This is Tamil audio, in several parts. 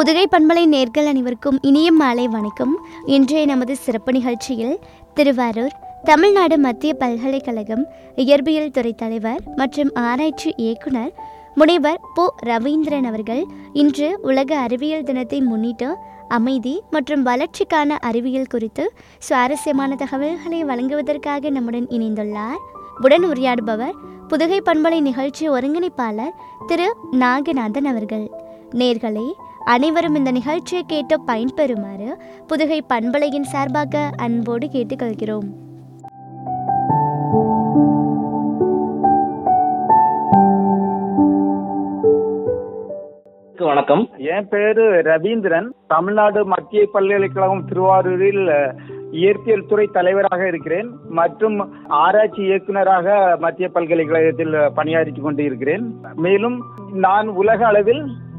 புதுகை பண்பலை நேர்கள் அனைவருக்கும் இனிய மாலை வணக்கம் இன்றைய நமது சிறப்பு நிகழ்ச்சியில் திருவாரூர் தமிழ்நாடு மத்திய பல்கலைக்கழகம் இயற்பியல் துறை தலைவர் மற்றும் ஆராய்ச்சி இயக்குனர் முனைவர் போ ரவீந்திரன் அவர்கள் இன்று உலக அறிவியல் தினத்தை முன்னிட்டு அமைதி மற்றும் வளர்ச்சிக்கான அறிவியல் குறித்து சுவாரஸ்யமான தகவல்களை வழங்குவதற்காக நம்முடன் இணைந்துள்ளார் உடன் உரையாடுபவர் புதுகை பண்பலை நிகழ்ச்சி ஒருங்கிணைப்பாளர் திரு நாகநாதன் அவர்கள் நேர்களே அனைவரும் இந்த நிகழ்ச்சியை கேட்டு பயன்பெறுமாறு புதுகை பண்பலையின் சார்பாக அன்போடு கேட்டுக்கொள்கிறோம் வணக்கம் என் பேரு ரவீந்திரன் தமிழ்நாடு மத்திய பல்கலைக்கழகம் திருவாரூரில் இயற்பியல் துறை தலைவராக இருக்கிறேன் மற்றும் ஆராய்ச்சி இயக்குனராக மத்திய பல்கலைக்கழகத்தில் பணியாற்றி கொண்டு இருக்கிறேன் மேலும் நான் உலக அளவில்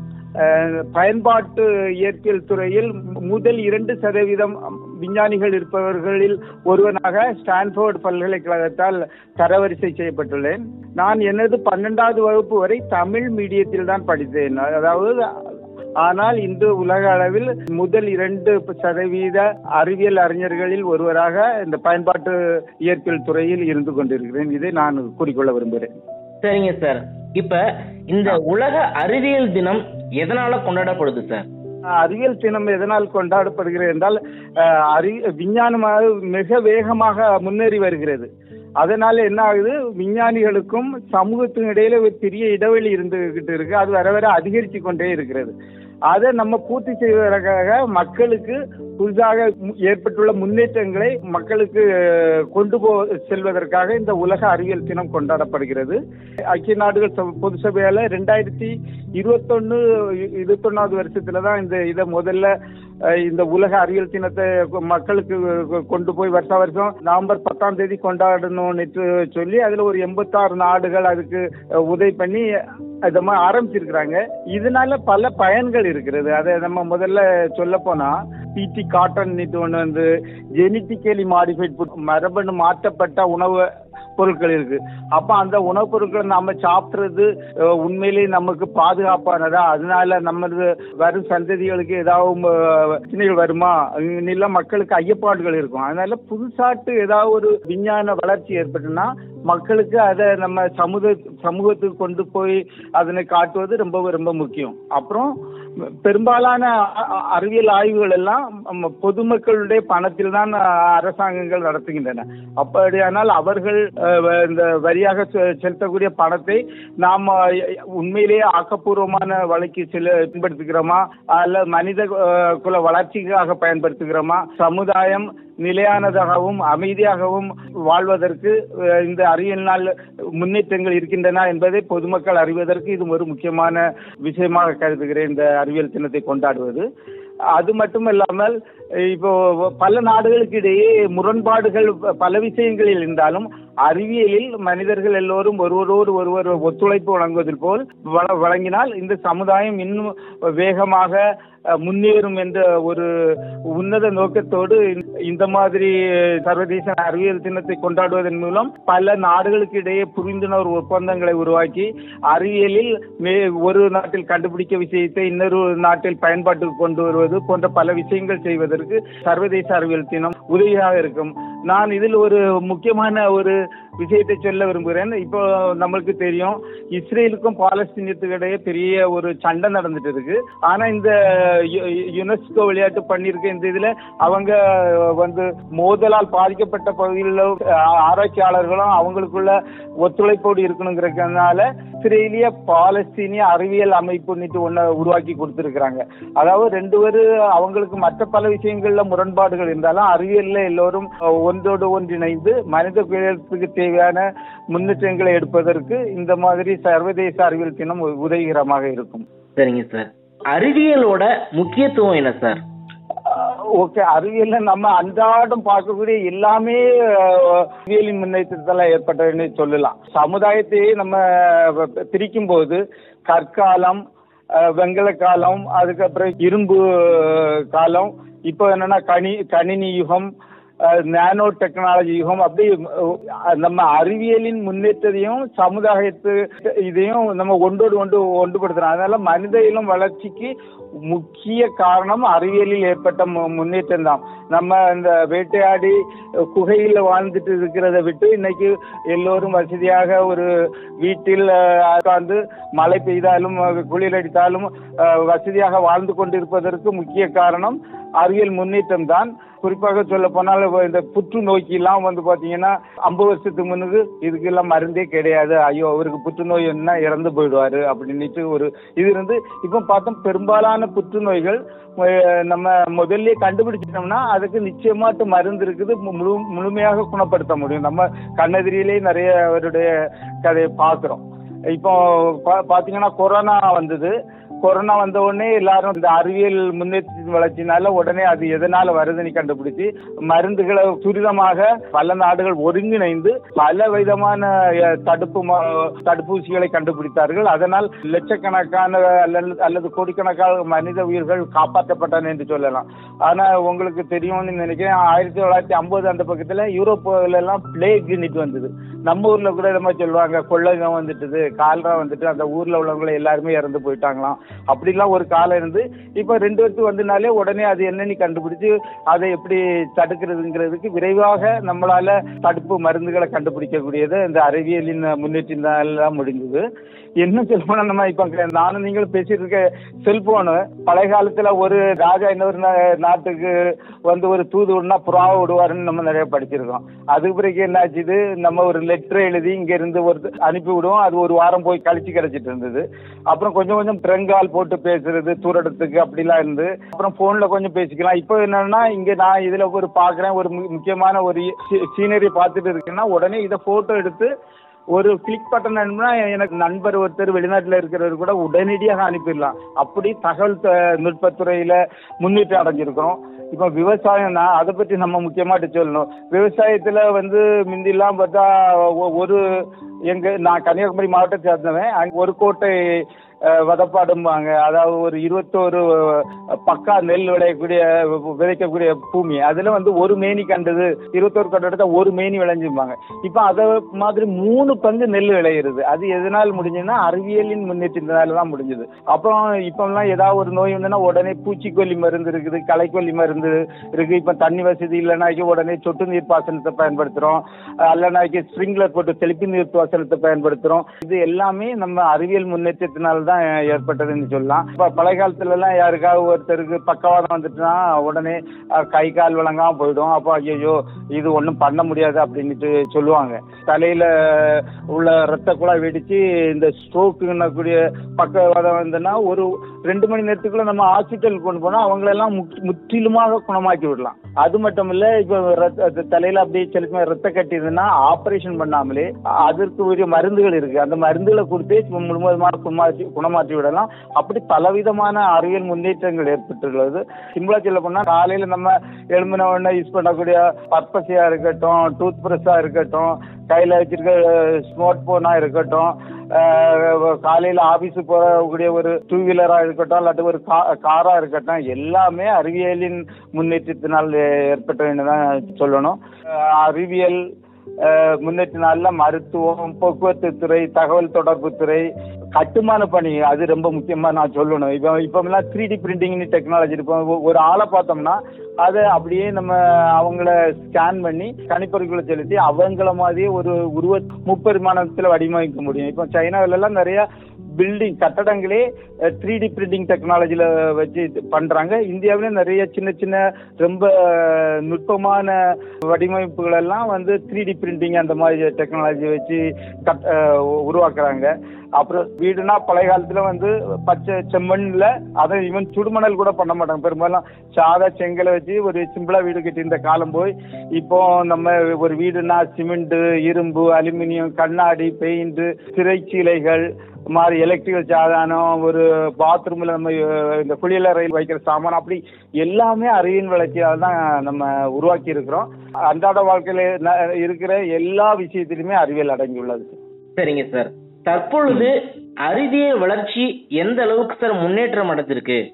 அஹ், பயன்பாட்டு இயற்பியல் துறையில் முதல் இரண்டு சதவீதம் விஞ்ஞானிகள் இருப்பவர்களில் ஒருவனாக ஸ்டான்ஃபோர்ட் பல்கலைக்கழகத்தால் தரவரிசை செய்யப்பட்டுள்ளேன் நான் எனது பன்னெண்டாவது வகுப்பு வரை தமிழ் மீடியத்தில் தான் படித்தேன் அதாவது ஆனால் இன்று உலக அளவில் முதல் இரண்டு சதவீத அறிவியல் அறிஞர்களில் ஒருவராக இந்த பயன்பாட்டு இயற்பியல் துறையில் இருந்து கொண்டிருக்கிறேன் இதை நான் கூறிக்கொள்ள விரும்புகிறேன் சரிங்க சார் இப்ப இந்த உலக அறிவியல் தினம் எதனால கொண்டாடப்படுது சார் அறிவியல் தினம் எதனால் கொண்டாடப்படுகிறது என்றால் அஹ், அறி விஞ்ஞானமாக மிக வேகமாக முன்னேறி வருகிறது அதனால என்ன ஆகுது விஞ்ஞானிகளுக்கும் சமூகத்தின் இடையில ஒரு பெரிய இடைவெளி இருந்துகிட்டு இருக்கு அது வர வர அதிகரித்து கொண்டே இருக்கிறது அதை நம்ம பூர்த்தி செய்வதற்காக மக்களுக்கு புதிதாக மு- ஏற்பட்டுள்ள முன்னேற்றங்களை மக்களுக்கு அஹ், கொண்டு போ செல்வதற்காக இந்த உலக அறிவியல் தினம் கொண்டாடப்படுகிறது ஐக்கிய நாடுகள் சபை- பொது சபையால ரெண்டாயிரத்தி இருபத்தொன்னு இருபத்தொன்னாவது வருஷத்துல தான் இந்த இதை முதல்ல அஹ், இந்த உலக அறிவியல் தினத்தை மக்களுக்கு கொண்டு போய் வருஷா வருஷம் நவம்பர் பத்தாம் தேதி கொண்டாடணும்னு சொல்லி அதுல ஒரு எண்பத்தாறு நாடுகள் அதுக்கு அஹ், உதவி பண்ணி இத மாதிரி ஆரம்பிச்சிருக்கிறாங்க இதனால பல பயன்கள் இருக்கிறது அதை நம்ம முதல்ல சொல்ல போனா பிடி காட்டன் ஒன்று வந்து ஜெனிட்டிக்கலி மாடிஃபைட் மரபணு மாற்றப்பட்ட உணவு பொருட்கள் இருக்கு அப்ப அந்த உணவுப் பொருட்களை நாம சாப்பிடுறது அஹ், உண்மையிலேயே நமக்கு பாதுகாப்பானதா அதனால நமது வரும் சந்ததிகளுக்கு ஏதாவது அஹ், பிரச்சனைகள் வருமா இல்ல மக்களுக்கு ஐயப்பாடுகள் இருக்கும் அதனால புதுசாட்டு ஏதாவது ஒரு விஞ்ஞான வளர்ச்சி ஏற்பட்டுன்னா மக்களுக்கு அதை நம்ம சமூக சமூகத்துக்கு கொண்டு போய் அதனை காட்டுவது ரொம்ப ரொம்ப முக்கியம் அப்புறம் பெரும்பாலான அ- அ- அறிவியல் ஆய்வுகள் எல்லாம் நம்ம பொதுமக்களுடைய பணத்தில் தான் அரசாங்கங்கள் நடத்துகின்றன அப்படியானால் அவர்கள் அஹ், வ- இந்த வரியாக செ- செலுத்தக்கூடிய பணத்தை நாம் உண்மையிலேயே ஆக்கப்பூர்வமான வழிக்கு செல பயன்படுத்துகிறோமா அல்ல மனித அஹ், குல வளர்ச்சிக்காக பயன்படுத்துகிறோமா சமுதாயம் நிலையானதாகவும் அமைதியாகவும் வாழ்வதற்கு அஹ், இந்த அறிவியல் நாள் முன்னேற்றங்கள் இருக்கின்றன என்பதை பொதுமக்கள் அறிவதற்கு இது ஒரு முக்கியமான விஷயமாக கருதுகிறேன் இந்த அறிவியல் தினத்தை கொண்டாடுவது அது மட்டும் இல்லாமல் இப்போ பல நாடுகளுக்கு இடையே முரண்பாடுகள் பல விஷயங்களில் இருந்தாலும் அறிவியலில் மனிதர்கள் எல்லோரும் ஒருவரோடு ஒருவர் ஒத்துழைப்பு வழங்குவதில் போல் வழ- வழங்கினால் இந்த சமுதாயம் இன்னும் வேகமாக அஹ், முன்னேறும் என்ற ஒரு உன்னத நோக்கத்தோடு இந்த- இந்த மாதிரி சர்வதேச அறிவியல் தினத்தை கொண்டாடுவதன் மூலம் பல நாடுகளுக்கு இடையே புரிந்துணர்வு ஒப்பந்தங்களை உருவாக்கி அறிவியலில் மே ஒரு நாட்டில் கண்டுபிடிக்க விஷயத்தை இன்னொரு நாட்டில் பயன்பாட்டுக்கு கொண்டு வருவது போன்ற பல விஷயங்கள் செய்வதற்கு சர்வதேச அறிவியல் தினம் உதவியாக இருக்கும் நான் இதில் ஒரு முக்கியமான ஒரு விஷயத்தை சொல்ல விரும்புகிறேன் இப்போ நம்மளுக்கு தெரியும் இஸ்ரேலுக்கும் பாலஸ்தீனத்துக்கு இடையே பெரிய ஒரு சண்டை நடந்துட்டு இருக்கு ஆனா இந்த யு- யுனெஸ்கோ விளையாட்டு பண்ணியிருக்க இந்த இதுல அவங்க வந்து மோதலால் பாதிக்கப்பட்ட பகுதியில் ஆராய்ச்சியாளர்களும் அவங்களுக்குள்ள ஒத்துழைப்போடு இருக்கணுங்கிறதுனால இஸ்ரேலிய பாலஸ்தீனிய அறிவியல் அமைப்புன்னுட்டு ஒன்றை உருவாக்கி கொடுத்துருக்குறாங்க அதாவது ரெண்டு பேரும் அவங்களுக்கு மற்ற பல விஷயங்கள்ல முரண்பாடுகள் இருந்தாலும் அறிவியல்ல எல்லோரும் அஹ், ஒன்றோடு ஒன்றிணைந்து மனித குலத்துக்கு தேவையான முன்னேற்றங்களை எடுப்பதற்கு இந்த மாதிரி சர்வதேச அறிவியல் தினம் உ- உதவிகரமாக இருக்கும் சரிங்க சார் அறிவியலோட முக்கியத்துவம் என்ன சார் ஓகே அறிவியல்ல நம்ம அன்றாடம் பார்க்கக்கூடிய எல்லாமே அஹ், அறிவியலின் முன்னேற்றத்தால ஏற்பட்டதுன்னு சொல்லலாம் சமுதாயத்தையே நம்ம பிரிக்கும் போது கற்காலம் அஹ், வெங்கல காலம் அதுக்கப்புறம் இரும்பு காலம் இப்போ என்னன்னா கனி கணினி யுகம் நானோ டெக்னாலஜி யுகம் அப்படி அஹ், நம்ம அறிவியலின் முன்னேற்றத்தையும் சமுதாயத்து இதையும் நம்ம ஒன்றோடு ஒன்று ஒன்றுபடுத்துறோம் அதனால மனித இனம் வளர்ச்சிக்கு முக்கிய காரணம் அறிவியலில் ஏற்பட்ட மு- முன்னேற்றம் தான் நம்ம இந்த வேட்டையாடி குகையில் வாழ்ந்துட்டு இருக்கிறத விட்டு இன்னைக்கு எல்லோரும் வசதியாக ஒரு வீட்டில் அஹ், உட்கார்ந்து மழை பெய்தாலும் அஹ், குளிர் அடித்தாலும் அஹ், வசதியாக வாழ்ந்து கொண்டிருப்பதற்கு முக்கிய காரணம் அறிவியல் முன்னேற்றம் தான் குறிப்பாக சொல்ல போனால் இந்த புற்றுநோய்க்கு எல்லாம் வந்து பாத்தீங்கன்னா ஐம்பது வருஷத்துக்கு முன்னுக்கு இதுக்கெல்லாம் மருந்தே கிடையாது ஐயோ அவருக்கு புற்றுநோய் என்ன இறந்து போயிடுவாரு அப்படின்னுட்டு ஒரு இது இருந்து இப்போ பார்த்தோம் பெரும்பாலான புற்றுநோய்கள் அஹ், நம்ம முதல்ல கண்டுபிடிச்சிட்டோம்னா அதுக்கு நிச்சயமாட்டு மருந்து இருக்குது மு- முழு முழுமையாக குணப்படுத்த முடியும் நம்ம கண்ணெதிரியிலே நிறைய அவருடைய கதையை பார்க்குறோம் இப்போ பா- பாத்தீங்கன்னா கொரோனா வந்தது கொரோனா வந்த உடனே எல்லாரும் இந்த அறிவியல் முன்னேற்றத்தின் வளர்ச்சினால உடனே அது எதனால வருதுன்னு கண்டுபிடிச்சு மருந்துகளை துரிதமாக பல நாடுகள் ஒருங்கிணைந்து பல விதமான அஹ், தடுப்பு ம- தடுப்பூசிகளை கண்டுபிடித்தார்கள் அதனால் லட்சக்கணக்கான அல்லது அல்லது கோடிக்கணக்கான மனித உயிர்கள் காப்பாற்றப்பட்டன என்று சொல்லலாம் ஆனா உங்களுக்கு தெரியும்னு நினைக்கிறேன் ஆயிரத்தி தொள்ளாயிரத்தி ஐம்பது அந்த பக்கத்துல யூரோப்ல எல்லாம் பிளேக் யூனிட் வந்தது நம்ம ஊர்ல கூட நம்ம சொல்லுவாங்க கொள்ளகம் வந்துட்டுது கால்ரா வந்துட்டு அந்த ஊர்ல உள்ளவங்க எல்லாருமே இறந்து போயிட்டாங்களாம் அப்படிலாம் ஒரு காலம் இருந்து இப்ப ரெண்டு வருஷத்துக்கு வந்தனாலே உடனே அது என்னன்னு கண்டுபிடிச்சு அதை எப்படி தடுக்கிறதுங்கிறதுக்கு விரைவாக நம்மளால தடுப்பு மருந்துகளை கண்டுபிடிக்கக்கூடியது இந்த அறிவியலின் முன்னேற்றத்தினால தான் முடிஞ்சது என்ன சொல்லணும்னா நம்ம இப்ப நானும் நீங்களும் பேசிட்டு இருக்க செல்போனு பழைய காலத்துல ஒரு ராஜா இன்னொரு நா- நாட்டுக்கு வந்து ஒரு தூது விடனா புறாவை விடுவாருன்னு நம்ம நிறைய படிச்சிருக்கோம் அதுக்கு பிறகு என்னாச்சுது நம்ம ஒரு லெட்டர் எழுதி இங்க இருந்து ஒரு அனுப்பி விடுவோம் அது ஒரு வாரம் போய் கழிச்சு கிடைச்சிட்டு இருந்தது அப்புறம் கொஞ்சம் கொஞ்சம் ட்ரெங்கால் போட்டு பேசுறது தூரடத்துக்கு அப்படிலாம் இருந்து அப்புறம் போன்ல கொஞ்சம் பேசிக்கலாம் இப்போ என்னன்னா இங்க நான் இதுல ஒரு பாக்குறேன் ஒரு மு- முக்கியமான ஒரு சீனரி பார்த்துட்டு இருக்கேன்னா உடனே இதை போட்டோ எடுத்து ஒரு கிளிக் பட்டன் அனுப்புனா எனக்கு நண்பர் ஒருத்தர் வெளிநாட்டுல இருக்கிறவர் கூட உடனடியாக அனுப்பிடலாம் அப்படி தகவல் த- நுட்பத்துறையில முன்னேற்றம் அடைஞ்சிருக்கிறோம் இப்போ விவசாயம்னா அதை பற்றி நம்ம முக்கியமாட்டு சொல்லணும் விவசாயத்துல வந்து முந்திலாம் பார்த்தா ஒ- ஒரு எங்க நான் கன்னியாகுமரி மாவட்டத்தை சேர்ந்தவன் அங்க ஒரு கோட்டை அஹ், வதப்பாடும்பாங்க அதாவது ஒரு இருபத்தோரு அஹ், பக்கா நெல் விளையக்கூடிய விதைக்கக்கூடிய பூமி அதுல வந்து ஒரு மேனி கண்டது இருபத்தோரு கண்டு எடுத்தா ஒரு மேனி விளைஞ்சும்பாங்க இப்போ அதை மாதிரி மூணு பங்கு நெல் விளையிறது அது எதனால் முடிஞ்சதுன்னா அறிவியலின் முன்னேற்றத்தினால தான் முடிஞ்சது அப்புறம் இப்போலாம் ஏதாவது ஒரு நோய் வந்ததுன்னா உடனே பூச்சிக்கொல்லி மருந்து இருக்குது களைக்கொல்லி மருந்து இருக்கு இப்போ தண்ணி வசதி இல்லைனாக்கி உடனே சொட்டு நீர் பாசனத்தை பயன்படுத்துறோம் அல்லனாக்கி ஸ்ப்ரிங்க்லர் போட்டு தெளிப்பு நீர் பாசனத்தை பயன்படுத்துறோம் இது எல்லாமே நம்ம அறிவியல் முன்னேற்றத்தினால தான் ஏற்பட்டதுன்னு சொல்லலாம் இப்போ பழைய காலத்துல எல்லாம் யாருக்காவது ஒருத்தருக்கு பக்கவாதம் வந்துட்டுனா உடனே அஹ், கை கால் விளங்காம போயிடும் அப்போ ஐயோ இது ஒன்றும் பண்ண முடியாது அப்படின்ட்டு சொல்லுவாங்க தலையில உள்ள ரத்த குழாய் வெடிச்சு இந்த ஸ்ட்ரோக்குன்னக்கூடிய பக்கவாதம் வந்ததுன்னா ஒரு ரெண்டு மணி நேரத்துக்குள்ள நம்ம ஹாஸ்பிட்டல் கொண்டு போனா அவங்களெல்லாம் முற்று- முற்றிலுமாக குணமாக்கி விடலாம் அது மட்டும் இல்ல இப்போ ரத்த அது தலையில அப்படியே செலுத்த ரத்த கட்டிதுன்னா ஆபரேஷன் பண்ணாமலே அதற்கு உரிய மருந்துகள் இருக்கு அந்த மருந்துகளை கொடுத்தே இப்ப முழுவதுமாக குணமாற்றி குணமாற்றி விடலாம் அப்படி பலவிதமான அறிவியல் முன்னேற்றங்கள் ஏற்பட்டுள்ளது சிம்பிளா சொல்ல போனா காலையில நம்ம எழும்பின உடனே யூஸ் பண்ணக்கூடிய பர்பஸியா இருக்கட்டும் டூத் பிரஷ்ஷா இருக்கட்டும் கையில வச்சிருக்க ஸ்மார்ட் போனா இருக்கட்டும் அஹ் காலையில ஆபீஸ் போகக்கூடிய ஒரு டூ வீலரா இருக்கட்டும் இல்லாட்டி ஒரு கா- காரா இருக்கட்டும் எல்லாமே அறிவியலின் முன்னேற்றத்தினால் ஏற்பட்டதுன்னு தான் சொல்லணும் அஹ் அறிவியல் அஹ் முன்னேற்றினால மருத்துவம் போக்குவரத்து துறை தகவல் தொடர்பு துறை கட்டுமான பணி அது ரொம்ப முக்கியமா நான் சொல்லணும் இப்போ இப்போலாம் த்ரீ டி பிரிண்டிங்னு டெக்னாலஜி இருக்கும் ஒ- ஒரு ஆளை பார்த்தோம்னா அதை அப்படியே நம்ம அவங்கள ஸ்கேன் பண்ணி கணிப்பொறிக்குள்ள செலுத்தி அவங்கள மாதிரியே ஒரு உருவ முப்பரிமாணத்தில் வடிவமைக்க முடியும் இப்போ சைனாவில எல்லாம் நிறைய பில்டிங் கட்டடங்களே த்ரீ டி பிரிண்டிங் டெக்னாலஜியில் வச்சு இது பண்றாங்க இந்தியாவிலே நிறைய சின்ன சின்ன ரொம்ப அஹ், நுட்பமான வடிவமைப்புகள் எல்லாம் வந்து த்ரீ டி பிரிண்டிங் அந்த மாதிரி டெக்னாலஜி வச்சு கட் அஹ், உருவாக்குறாங்க அப்புறம் வீடுனா பழைய காலத்துல வந்து பச்சை செம்மண்ல அதை ஈவன் சுடுமணல் கூட பண்ண மாட்டாங்க பெரும்பாலும் சாதா செங்கலை வச்சு ஒரு சிம்பிளா வீடு கட்டியிருந்த காலம் போய் இப்போ நம்ம ஒரு வீடுனா சிமெண்ட் இரும்பு அலுமினியம் கண்ணாடி பெயிண்ட் திரைச்சீலைகள் மாதிரி எலக்ட்ரிக்கல் சாதனம் ஒரு பாத்ரூம்ல நம்ம அஹ், இந்த குளியலறையில் வைக்கிற சாமான் அப்படி எல்லாமே அறிவியல் வளர்ச்சியால் தான் நம்ம உருவாக்கி இருக்கிறோம் அன்றாட வாழ்க்கையில ந- இருக்கிற எல்லா விஷயத்திலுமே அறிவியல் அடங்கியுள்ளது சரிங்க சார் தற்பொழுது அறிவியல் வளர்ச்சி எந்த அளவுக்கு சார் முன்னேற்றம் அடைஞ்சிருக்கு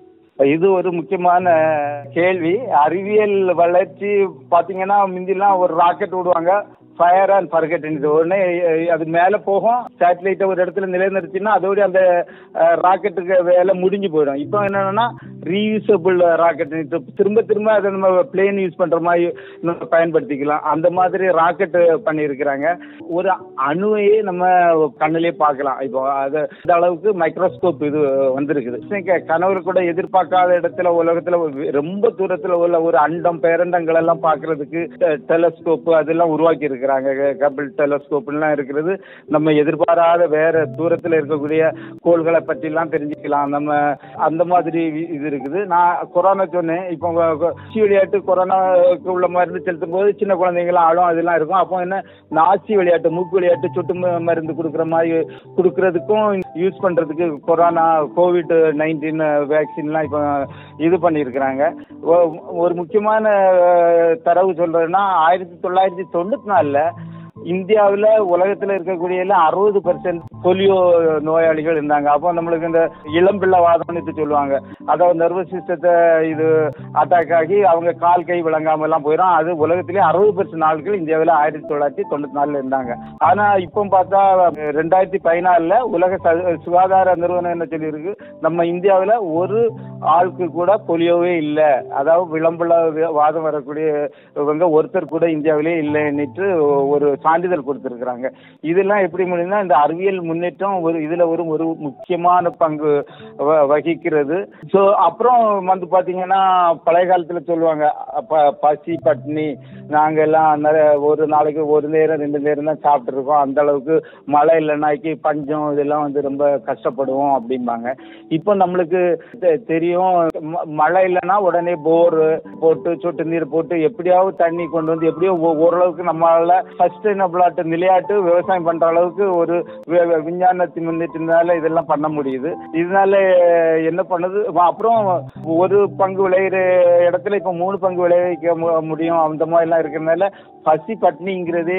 இது ஒரு முக்கியமான கேள்வி அறிவியல் வளர்ச்சி பாத்தீங்கன்னா முந்திலாம் ஒரு ராக்கெட் விடுவாங்க ஃபயர் அண்ட் ஃபர்கெட் உடனே அஹ், அது மேல போகும் சேட்டலைட்டை ஒரு இடத்துல நிலைநிறுத்தினா அதோட அந்த ராக்கெட்டுக்கு வேலை முடிஞ்சு போயிடும் இப்போ என்னன்னா ரீயூசபிள் ராக்கெட் திரும்ப திரும்ப அதை நம்ம பிளேன் யூஸ் பண்ற மாதிரி நம்ம பயன்படுத்திக்கலாம் அந்த மாதிரி ராக்கெட் பண்ணியிருக்கிறாங்க ஒரு அணுவையே நம்ம கண்ணிலே பார்க்கலாம் இப்போ அது இந்த அளவுக்கு மைக்ரோஸ்கோப் இது வந்திருக்குது இன்னைக்கு கனவுல கூட எதிர்பார்க்காத இடத்துல உலகத்துல ஒரு ரொம்ப தூரத்துல உள்ள ஒரு அண்டம் பேரண்டங்கள் எல்லாம் பார்க்கிறதுக்கு டெலஸ்கோப் அதெல்லாம் உருவாக்கி இருக்கிறாங்க கபிள் டெலஸ்கோப்லாம் இருக்கிறது நம்ம எதிர்பாராத வேற தூரத்துல இருக்கக்கூடிய கோள்களை பற்றி எல்லாம் தெரிஞ்சுக்கலாம் நம்ம அந்த மாதிரி வி- இது இருக்குது நான் கொரோனா சொன்னேன் இப்போ கொ- கொ- நாச்சி விளையாட்டு கொரோனாவுக்கு உள்ள மருந்து செலுத்தும் போது சின்ன குழந்தைங்களாம் ஆடும் அதெல்லாம் இருக்கும் அப்போ என்ன நாச்சி விளையாட்டு மூக்கு விளையாட்டு சொட்டு ம- மருந்து கொடுக்குற மாதிரி கொடுக்கறதுக்கும் யூஸ் பண்றதுக்கு கொரோனா கோவிட் நைன்டீன் வேக்சின்லாம் இப்போ இது பண்ணியிருக்கிறாங்க ஒ- ஒரு முக்கியமான அஹ், தரவு சொல்றதுன்னா ஆயிரத்தி தொள்ளாயிரத்தி தொண்ணூத்தி நாலுல இந்தியாவில் உலகத்தில் இருக்கக்கூடிய எல்லாம் அறுபது பர்சன்ட் போலியோ நோயாளிகள் இருந்தாங்க அப்போ நம்மளுக்கு இந்த இளம்பிள்ளை வாதம்னு சொல்லுவாங்க அதாவது நர்வஸ் சிஸ்டத்தை இது அட்டாக் ஆகி அவங்க கால் கை விளங்காம எல்லாம் போயிடும் அது உலகத்திலே அறுபது பர்சன்ட் ஆட்கள் இந்தியாவில் ஆயிரத்தி தொள்ளாயிரத்தி தொண்ணூத்தி நாலுல இருந்தாங்க ஆனா இப்போ பார்த்தா ரெண்டாயிரத்தி பதினாலுல உலக ச- சுகாதார நிறுவனம் என்ன சொல்லியிருக்கு நம்ம இந்தியாவில் ஒரு ஆளுக்கு கூட போலியோவே இல்லை அதாவது விளம்புல வாதம் வரக்கூடிய இவங்க ஒருத்தர் கூட இந்தியாவிலே இல்லைன்னுட்டு ஒரு சான்றிதழ் கொடுத்துருக்குறாங்க இதெல்லாம் எப்படி முடியும்னா இந்த அறிவியல் முன்னேற்றம் ஒரு இதுல ஒரு ஒரு முக்கியமான பங்கு வ- வகிக்கிறது ஸோ அப்புறம் வந்து பாத்தீங்கன்னா பழைய காலத்துல சொல்லுவாங்க ப- பசி பட்னி நாங்க எல்லாம் நிறைய ஒரு நாளைக்கு ஒரு நேரம் ரெண்டு நேரம் தான் சாப்பிட்டு இருக்கோம் அந்த அளவுக்கு மழை இல்லைனாக்கி பஞ்சம் இதெல்லாம் வந்து ரொம்ப கஷ்டப்படுவோம் அப்படிம்பாங்க இப்போ நம்மளுக்கு தெ- தெரியும் ம- மழை இல்லைன்னா உடனே போர் போட்டு சொட்டு நீர் போட்டு எப்படியாவது தண்ணி கொண்டு வந்து எப்படியோ ஓ- ஓரளவுக்கு நம்மளால சஸ்டைனபிளாட்டு நிலையாட்டு விவசாயம் பண்ற அளவுக்கு ஒரு வி- வி- விஞ்ஞானத்தின் முன்னேற்றத்தினால இதெல்லாம் பண்ண முடியுது இதனால என்ன பண்ணுது வ- அப்புறம் ஒரு பங்கு விளையிற இடத்துல இப்ப மூணு பங்கு விளைவிக்க மு- முடியும் அந்த மாதிரி எல்லாம் இருக்கிறதுனால பசி பட்னிங்கிறதே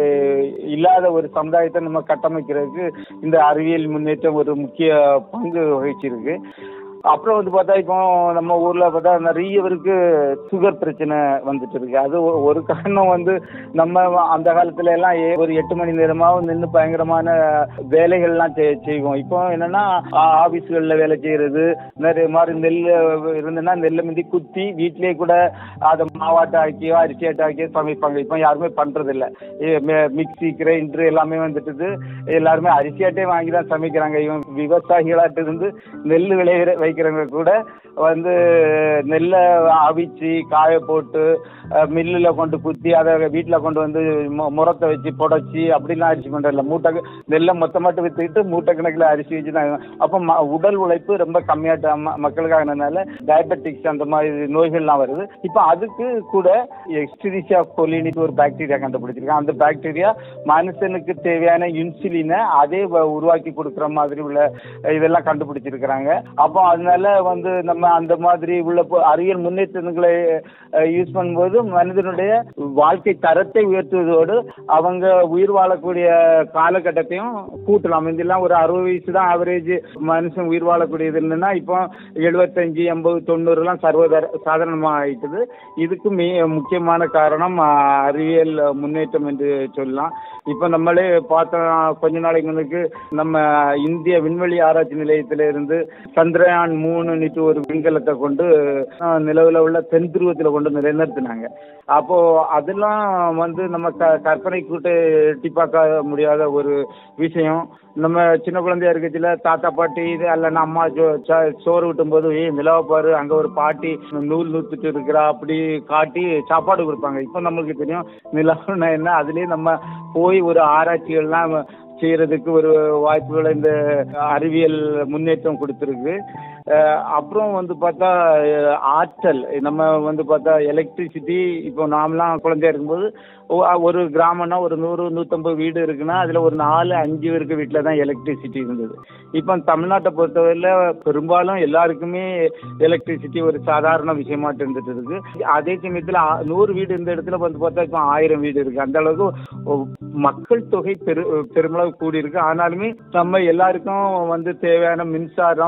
இல்லாத ஒரு சமுதாயத்தை நம்ம கட்டமைக்கிறதுக்கு இந்த அறிவியல் முன்னேற்றம் ஒரு முக்கிய பங்கு வகிச்சிருக்கு அப்புறம் வந்து பார்த்தா இப்போ நம்ம ஊர்ல பார்த்தா நிறைய பேருக்கு சுகர் பிரச்சனை வந்துட்டு இருக்கு அது ஒ- ஒரு காரணம் வந்து நம்ம அந்த காலத்துல எல்லாம் ஏ- ஒரு எட்டு மணி நேரமாவும் நின்று பயங்கரமான வேலைகள்லாம் செய்- செய்வோம் இப்போ என்னன்னா ஆ- ஆபீஸ்கள்ல வேலை செய்யறது நிறைய மாதிரி நெல் இருந்துன்னா நெல்லை மிந்தி குத்தி வீட்லயே கூட அதை மாவாட்ட ஆக்கியோ அரிசி ஆட்ட ஆக்கியோ சமைப்பாங்க இப்போ யாருமே பண்றது இல்ல ஏ- மே- மிக்ஸி கிரைண்டர் எல்லாமே வந்துட்டுது எல்லாருமே அரிசி ஆட்டே வாங்கி தான் சமைக்கிறாங்க இவன் விவசாயிகளாட்டு இருந்து நெல் விளைவிற வைக்கிறவங்க கூட வந்து நெல்லை அவிச்சு காய போட்டு மில்லில் கொண்டு குத்தி அதை வீட்டில் கொண்டு வந்து மு- முறத்தை வச்சு புடைச்சி அப்படிலாம் அரிசி பண்ணுறதில்ல மூட்டை நெல்லை மொத்தமாட்டு வித்துக்கிட்டு மூட்டை கணக்கில் அரிசி வச்சு தான் அப்போ ம உடல் உழைப்பு ரொம்ப கம்மியாட்ட ம மக்களுக்காகனால டயபெட்டிக்ஸ் அந்த மாதிரி நோய்கள்லாம் வருது இப்போ அதுக்கு கூட எக்ஸ்டிரிஷியா கொலினிட்டு ஒரு பாக்டீரியா கண்டுபிடிச்சிருக்காங்க அந்த பாக்டீரியா மனுஷனுக்கு தேவையான இன்சுலினை அதே வ- உருவாக்கி கொடுக்குற மாதிரி உள்ள இதெல்லாம் கண்டுபிடிச்சிருக்கிறாங்க அப்போ அதனால வந்து நம்ம அந்த மாதிரி உள்ள பொ- அறிவியல் முன்னேற்றங்களை யூஸ் பண்ணும்போது மனிதனுடைய வாழ்க்கை தரத்தை உயர்த்துவதோடு அவங்க உயிர் வாழக்கூடிய காலகட்டத்தையும் கூட்டலாம் முந்திலாம் ஒரு அறுபது வயசு தான் ஆவரேஜ் மனுஷன் உயிர் வாழக்கூடியது என்னன்னா இப்போ எழுபத்தஞ்சு எண்பது தொண்ணூறுலாம் சர்வதர சாதாரணமாக ஆயிட்டுது இதுக்கு மே முக்கியமான காரணம் ஆ, அறிவியல் முன்னேற்றம் என்று சொல்லலாம் இப்போ நம்மளே பார்த்தோம் கொஞ்ச நாளைக்கு முன்னுக்கு நம்ம இந்திய விண்வெளி ஆராய்ச்சி நிலையத்தில இருந்து சந்திரயான் மூணுன்னுட்டு ஒரு விண்கலத்தை கொண்டு ஆ, நிலவுல உள்ள தென் துருவத்தில் கொண்டு நிலைநிறுத்தினாங்க அப்போ அதெல்லாம் வந்து நம்ம க கற்பனை கூட்டு எட்டி பார்க்க முடியாத ஒரு விஷயம் நம்ம சின்ன குழந்தையா இருக்கச்சுல தாத்தா பாட்டி இது அல்லனா அம்மா சோ- ச- சோறு ஊட்டும் போது ஏய் நிலவை பாரு அங்க ஒரு பாட்டி நூல் நூத்துட்டு இருக்கிறா அப்படி காட்டி சாப்பாடு கொடுப்பாங்க இப்போ நம்மளுக்கு தெரியும் நிலவுனா என்ன அதுலயே நம்ம போய் ஒரு ஆராய்ச்சிகள்லாம் செய்யறதுக்கு ஒரு வாய்ப்புகளை இந்த அறிவியல் முன்னேற்றம் கொடுத்துருக்கு அஹ் அப்புறம் வந்து பார்த்தா அஹ் ஆற்றல் நம்ம வந்து பார்த்தா எலக்ட்ரிசிட்டி இப்போ நாமெல்லாம் குழந்தையா இருக்கும்போது ஒ- ஒரு கிராமம்னா ஒரு நூறு நூற்றம்பது வீடு இருக்குன்னா அதில் ஒரு நாலு அஞ்சு பேருக்கு வீட்டில் தான் எலக்ட்ரிசிட்டி இருந்தது இப்போ தமிழ்நாட்டை பொறுத்தவரையில் பெரும்பாலும் எல்லாருக்குமே எலக்ட்ரிசிட்டி ஒரு சாதாரண விஷயமாட்டு இருந்துட்டு இருக்கு அதே சமயத்தில் நூறு வீடு இருந்த இடத்துல வந்து பார்த்தா இப்போ ஆயிரம் வீடு இருக்கு அந்த அளவுக்கு ஒ- மக்கள் தொகை பெரு பெருமளவு கூடி இருக்கு ஆனாலுமே நம்ம எல்லாருக்கும் வந்து தேவையான மின்சாரம்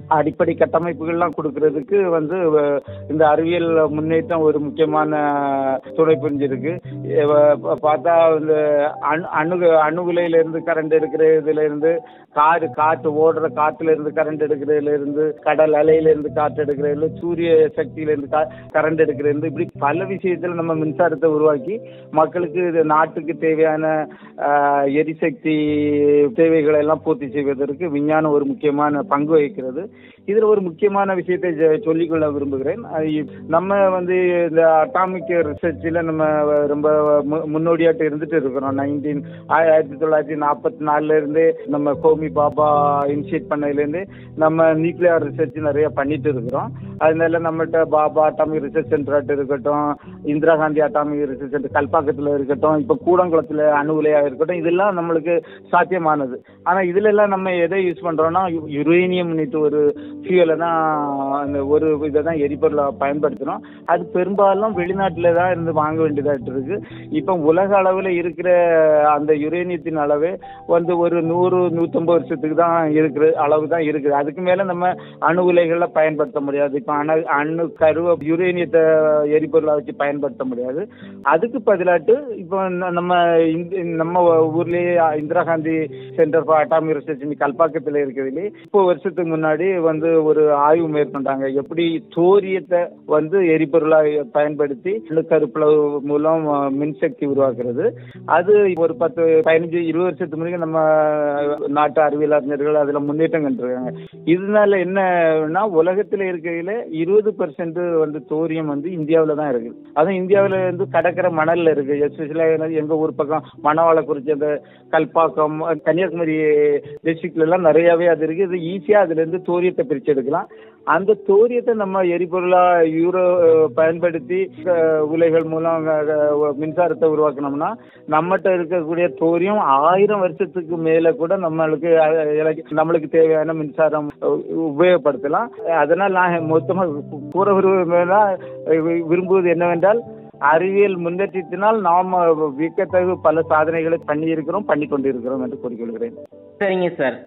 அடிப்படை கட்டமைப்புகள்லாம் கொடுக்கறதுக்கு வந்து அஹ், இந்த அறிவியல் முன்னேற்றம் ஒரு முக்கியமான துணை புரிஞ்சிருக்கு அஹ் ப- பார்த்தா இந்த அணு அணு அணுகுலையில இருந்து கரண்ட் எடுக்கிறதுல இருந்து காரு காற்று ஓடுற காத்துல இருந்து கரண்ட் எடுக்கிறதுல இருந்து கடல் அலையில இருந்து காற்று எடுக்கிறதுல சூரிய சக்தியில இருந்து கரண்ட் எடுக்கிறதுல இருந்து இப்படி பல விஷயத்துல நம்ம மின்சாரத்தை உருவாக்கி மக்களுக்கு இது நாட்டுக்கு தேவையான ஆஹ், எரிசக்தி தேவைகளை எல்லாம் பூர்த்தி செய்வதற்கு விஞ்ஞானம் ஒரு முக்கியமான பங்கு வகிக்கிறது இதுல ஒரு முக்கியமான விஷயத்தை ஜ- சொல்லிக்கொள்ள விரும்புகிறேன் அது இ- நம்ம வந்து இந்த அட்டாமிக் ரிசர்ச்சில் நம்ம ரொம்ப மு- முன்னோடியாட்டு இருந்துட்டு இருக்கிறோம் நைன்டீன் ஆயிரத்தி தொள்ளாயிரத்தி நாற்பத்தி நாலுல இருந்தே நம்ம கோமி பாபா இனிஷியேட் பண்ணதுலேருந்து நம்ம நியூக்ளியர் ரிசர்ச் நிறைய பண்ணிட்டு இருக்கிறோம் அதனால நம்மகிட்ட பாபா அட்டாமிக் ரிசர்ச் சென்டர் இருக்கட்டும் Indira Gandhi atomic research centre கல்பாக்கத்தில் இருக்கட்டும் இப்போ கூடங்குளத்தில் அணு உலையா இருக்கட்டும் இதெல்லாம் நம்மளுக்கு சாத்தியமானது ஆனால் இதுல எல்லாம் நம்ம எதை யூஸ் பண்றோம்னா யு- யுரேனியம் ஒரு ஃபியூலை தான் அந்த ஒரு இதை தான் எரிபொருளை பயன்படுத்துகிறோம் அது பெரும்பாலும் வெளிநாட்டில் தான் இருந்து வாங்க வேண்டியதாகிட்டு இருக்கு இப்போ உலக அளவில் இருக்கிற அந்த யுரேனியத்தின் அளவு வந்து ஒரு நூறு நூற்றம்பது வருஷத்துக்கு தான் இருக்கிற அளவு தான் இருக்குது அதுக்கு மேலே நம்ம அணு உலைகளில் பயன்படுத்த முடியாது இப்போ அணு அணு கருவ யுரேனியத்தை எரிபொருளை வச்சு பயன்படுத்த முடியாது அதுக்கு பதிலாட்டு இப்போ ந- நம்ம இந்த- நம்ம ஊர்லயே Indira Gandhi centre for atomic research கல்பாக்கத்தில் இருக்கிறதுலே இப்போ வருஷத்துக்கு முன்னாடி வந்து ஒரு ஆய்வு மேற்கொண்டாங்க எப்படி தோரியத்தை வந்து எரிபொருளா பயன்படுத்தி கருப்புளவு மூலம் அஹ், மின்சக்தி உருவாக்குறது அது ஒரு பத்து பதினஞ்சு இருபது வருஷத்துக்கு முன்னாடி நம்ம நாட்டு அறிவியல் அறிஞர்கள் அதுல முன்னேற்றம் கண்டிருக்காங்க இதனால என்னன்னா உலகத்துல இருக்கையில இருபது பர்சன்ட் வந்து தோரியம் வந்து இந்தியாவில தான் இருக்கு அதுவும் இந்தியாவில வந்து கடற்கரை மணல்ல இருக்கு எஸ்பெஷலா எங்க ஊர் பக்கம் மணவாளக்குறிச்சி அந்த கல்பாக்கம் கன்னியாகுமரி டிஸ்ட்ரிக்ட்ல எல்லாம் நிறையவே அது இருக்கு இது ஈஸியா அதுல இருந்து தோரியத்தை பிரிச்சு எடுக்கலாம் அந்த தோரியத்தை நம்ம எரிபொருளா யூரோ அஹ், பயன்படுத்தி அஹ், உலைகள் மூலம் அஹ், அஹ், மின்சாரத்தை உருவாக்கணும்னா நம்மகிட்ட இருக்கக்கூடிய தோரியம் ஆயிரம் வருஷத்துக்கு மேல கூட நம்மளுக்கு அஹ், எலக்- நம்மளுக்கு தேவையான மின்சாரம் அஹ், உபயோகப்படுத்தலாம் அதனால் நான் மொத்தமா கூ- கூற விரும்புவதா விரும்புவது என்னவென்றால் அறிவியல் முன்னேற்றத்தினால் நாம் வியக்கத்தகு பல சாதனைகளை பண்ணி இருக்கிறோம் பண்ணி கொண்டிருக்கிறோம் என்று கூறிக்கொள்கிறேன் சரிங்க சார்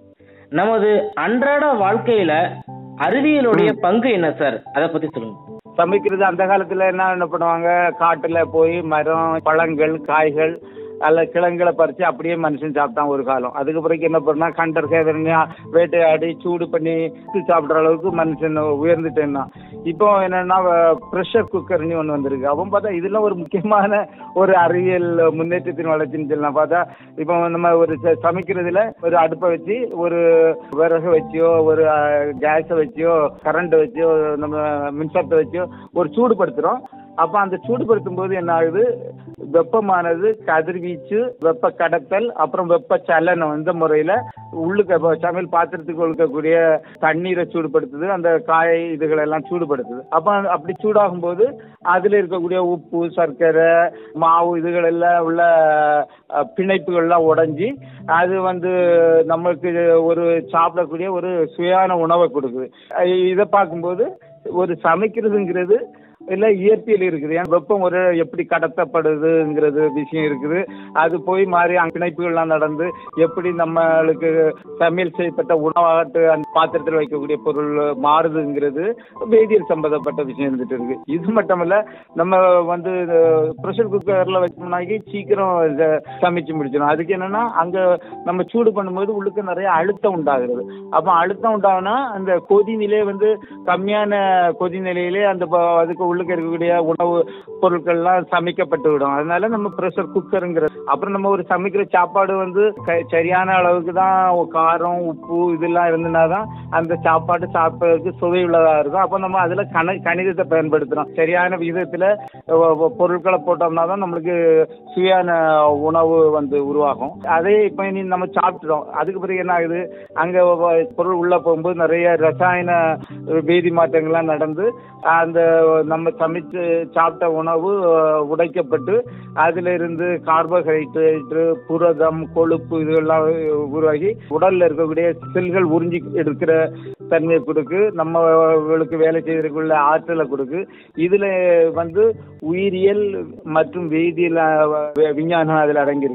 நமது அன்றாட வாழ்க்கையில அறிவியலுடைய பங்கு என்ன சார் அதை பத்தி சொல்லுங்க சமைக்கிறது அந்த காலத்துல என்ன என்ன பண்ணுவாங்க காட்டுல போய் மரம் பழங்கள் காய்கள் அல்ல கிழங்குகளை பறிச்சு அப்படியே மனுஷன் சாப்பிட்டான் ஒரு காலம் அதுக்கு பிறகு என்ன பண்ணா கண்டர் சேதனை வேட்டையாடி சூடு பண்ணி சாப்பிடுற அளவுக்கு மனுஷன் உயர்ந்துட்டேன்னா இப்போ என்னன்னா ப்ரெஷர் குக்கர்னு ஒன்று வந்திருக்கு அவன் பார்த்தா இதெல்லாம் ஒரு முக்கியமான ஒரு அறிவியல் முன்னேற்றத்தின் வளர்ச்சின்னு சொல்லலாம் பார்த்தா இப்போ நம்ம ஒரு ச- சமைக்கிறதுல ஒரு அடுப்பை வச்சு ஒரு விறகு வச்சியோ ஒரு கேஸை வச்சியோ கரண்ட் வச்சியோ நம்ம மின்சாரத்தை வச்சியோ ஒரு சூடுபடுத்துறோம் அப்போ அந்த சூடுபடுத்தும் போது என்ன ஆகுது வெப்பமானது கதிர்வீச்சு வெப்ப கடத்தல் அப்புறம் வெப்ப சலனம் இந்த முறையில உள்ளுக்க இப்ப சமையல் பாத்திரத்துக்கு இருக்கக்கூடிய தண்ணீரை சூடுபடுத்துது அந்த காய் இதுகளை எல்லாம் சூடுபடுத்துது அப்ப அப்படி சூடாகும் போது அதுல இருக்கக்கூடிய உப்பு சர்க்கரை மாவு இதுகள் எல்லாம் உள்ள அஹ், பிணைப்புகள்லாம் உடைஞ்சி அது வந்து நம்மளுக்கு ஒரு சாப்பிடக்கூடிய ஒரு சுயான உணவை கொடுக்குது அஹ் இதை பார்க்கும்போது ஒரு சமைக்கிறதுங்கிறது இல்லை இயற்பியல் இருக்குது ஏன் வெப்பம் ஒரு எப்படி கடத்தப்படுதுங்கிறது விஷயம் இருக்குது அது போய் மாறி அங்க பிணைப்புகள்லாம் நடந்து எப்படி நம்மளுக்கு சமையல் செய்யப்பட்ட உணவாகட்டு அந்த பாத்திரத்தில் வைக்கக்கூடிய பொருள் மாறுதுங்கிறது வேதியியல் சம்பந்தப்பட்ட விஷயம் இருந்துட்டு இருக்கு இது மட்டும் இல்ல நம்ம வந்து ப்ரெஷர் குக்கர்ல வச்சோம்னாக்கி சீக்கிரம் இத சமைச்சு முடிச்சிடும் அதுக்கு என்னன்னா அங்க நம்ம சூடு பண்ணும்போது உள்ளுக்கு நிறைய அழுத்தம் உண்டாகிறது அப்ப அழுத்தம் உண்டாகுனா அந்த கொதிநிலை வந்து கம்மியான கொதிநிலையிலே அந்த ப- அதுக்கு உள்ளுக்கு இருக்கக்கூடிய உணவு பொருட்கள்லாம் சமைக்கப்பட்டு விடும் அதனால நம்ம ப்ரெஷர் குக்கருங்கிறது அப்புறம் நம்ம ஒரு சமைக்கிற சாப்பாடு வந்து க- சரியான அளவுக்கு தான் காரம் உப்பு இதெல்லாம் இருந்ததுனா தான் அந்த சாப்பாடு சாப்பிட்றதுக்கு சுவை உள்ளதா இருக்கும் அப்போ நம்ம அதுல கண கணிதத்தை பயன்படுத்துறோம் சரியான விகிதத்துல அஹ், அஹ், பொருட்களை போட்டோம்னா தான் நம்மளுக்கு சுவையான உணவு வந்து உருவாகும் அதே இப்போ நீ நம்ம சாப்பிட்டுறோம் அதுக்கு பிறகு என்ன ஆகுது அங்க வ- பொருள் உள்ள போகும்போது நிறைய ரசாயன வேதி மாற்றங்கள்லாம் நடந்து அந்த நம்ம சமைச்சு சாப்பிட்ட உணவு அஹ், உடைக்கப்பட்டு அதுல இருந்து கார்போஹைட்ரேட்டு புரதம் கொழுப்பு இதெல்லாம் உருவாகி உடல்ல இருக்கக்கூடிய செல்கள் உறிஞ்சி எடுக்கிற தன்மையை கொடுக்கு நம்மளுக்கு வேலை செய்யறதுக்குள்ள ஆற்றலை கொடுக்கு இதுல வந்து உயிரியல் மற்றும் வேதியியல் அஹ், விஞ்ஞானம் அதுல அடங்கியிருக்கு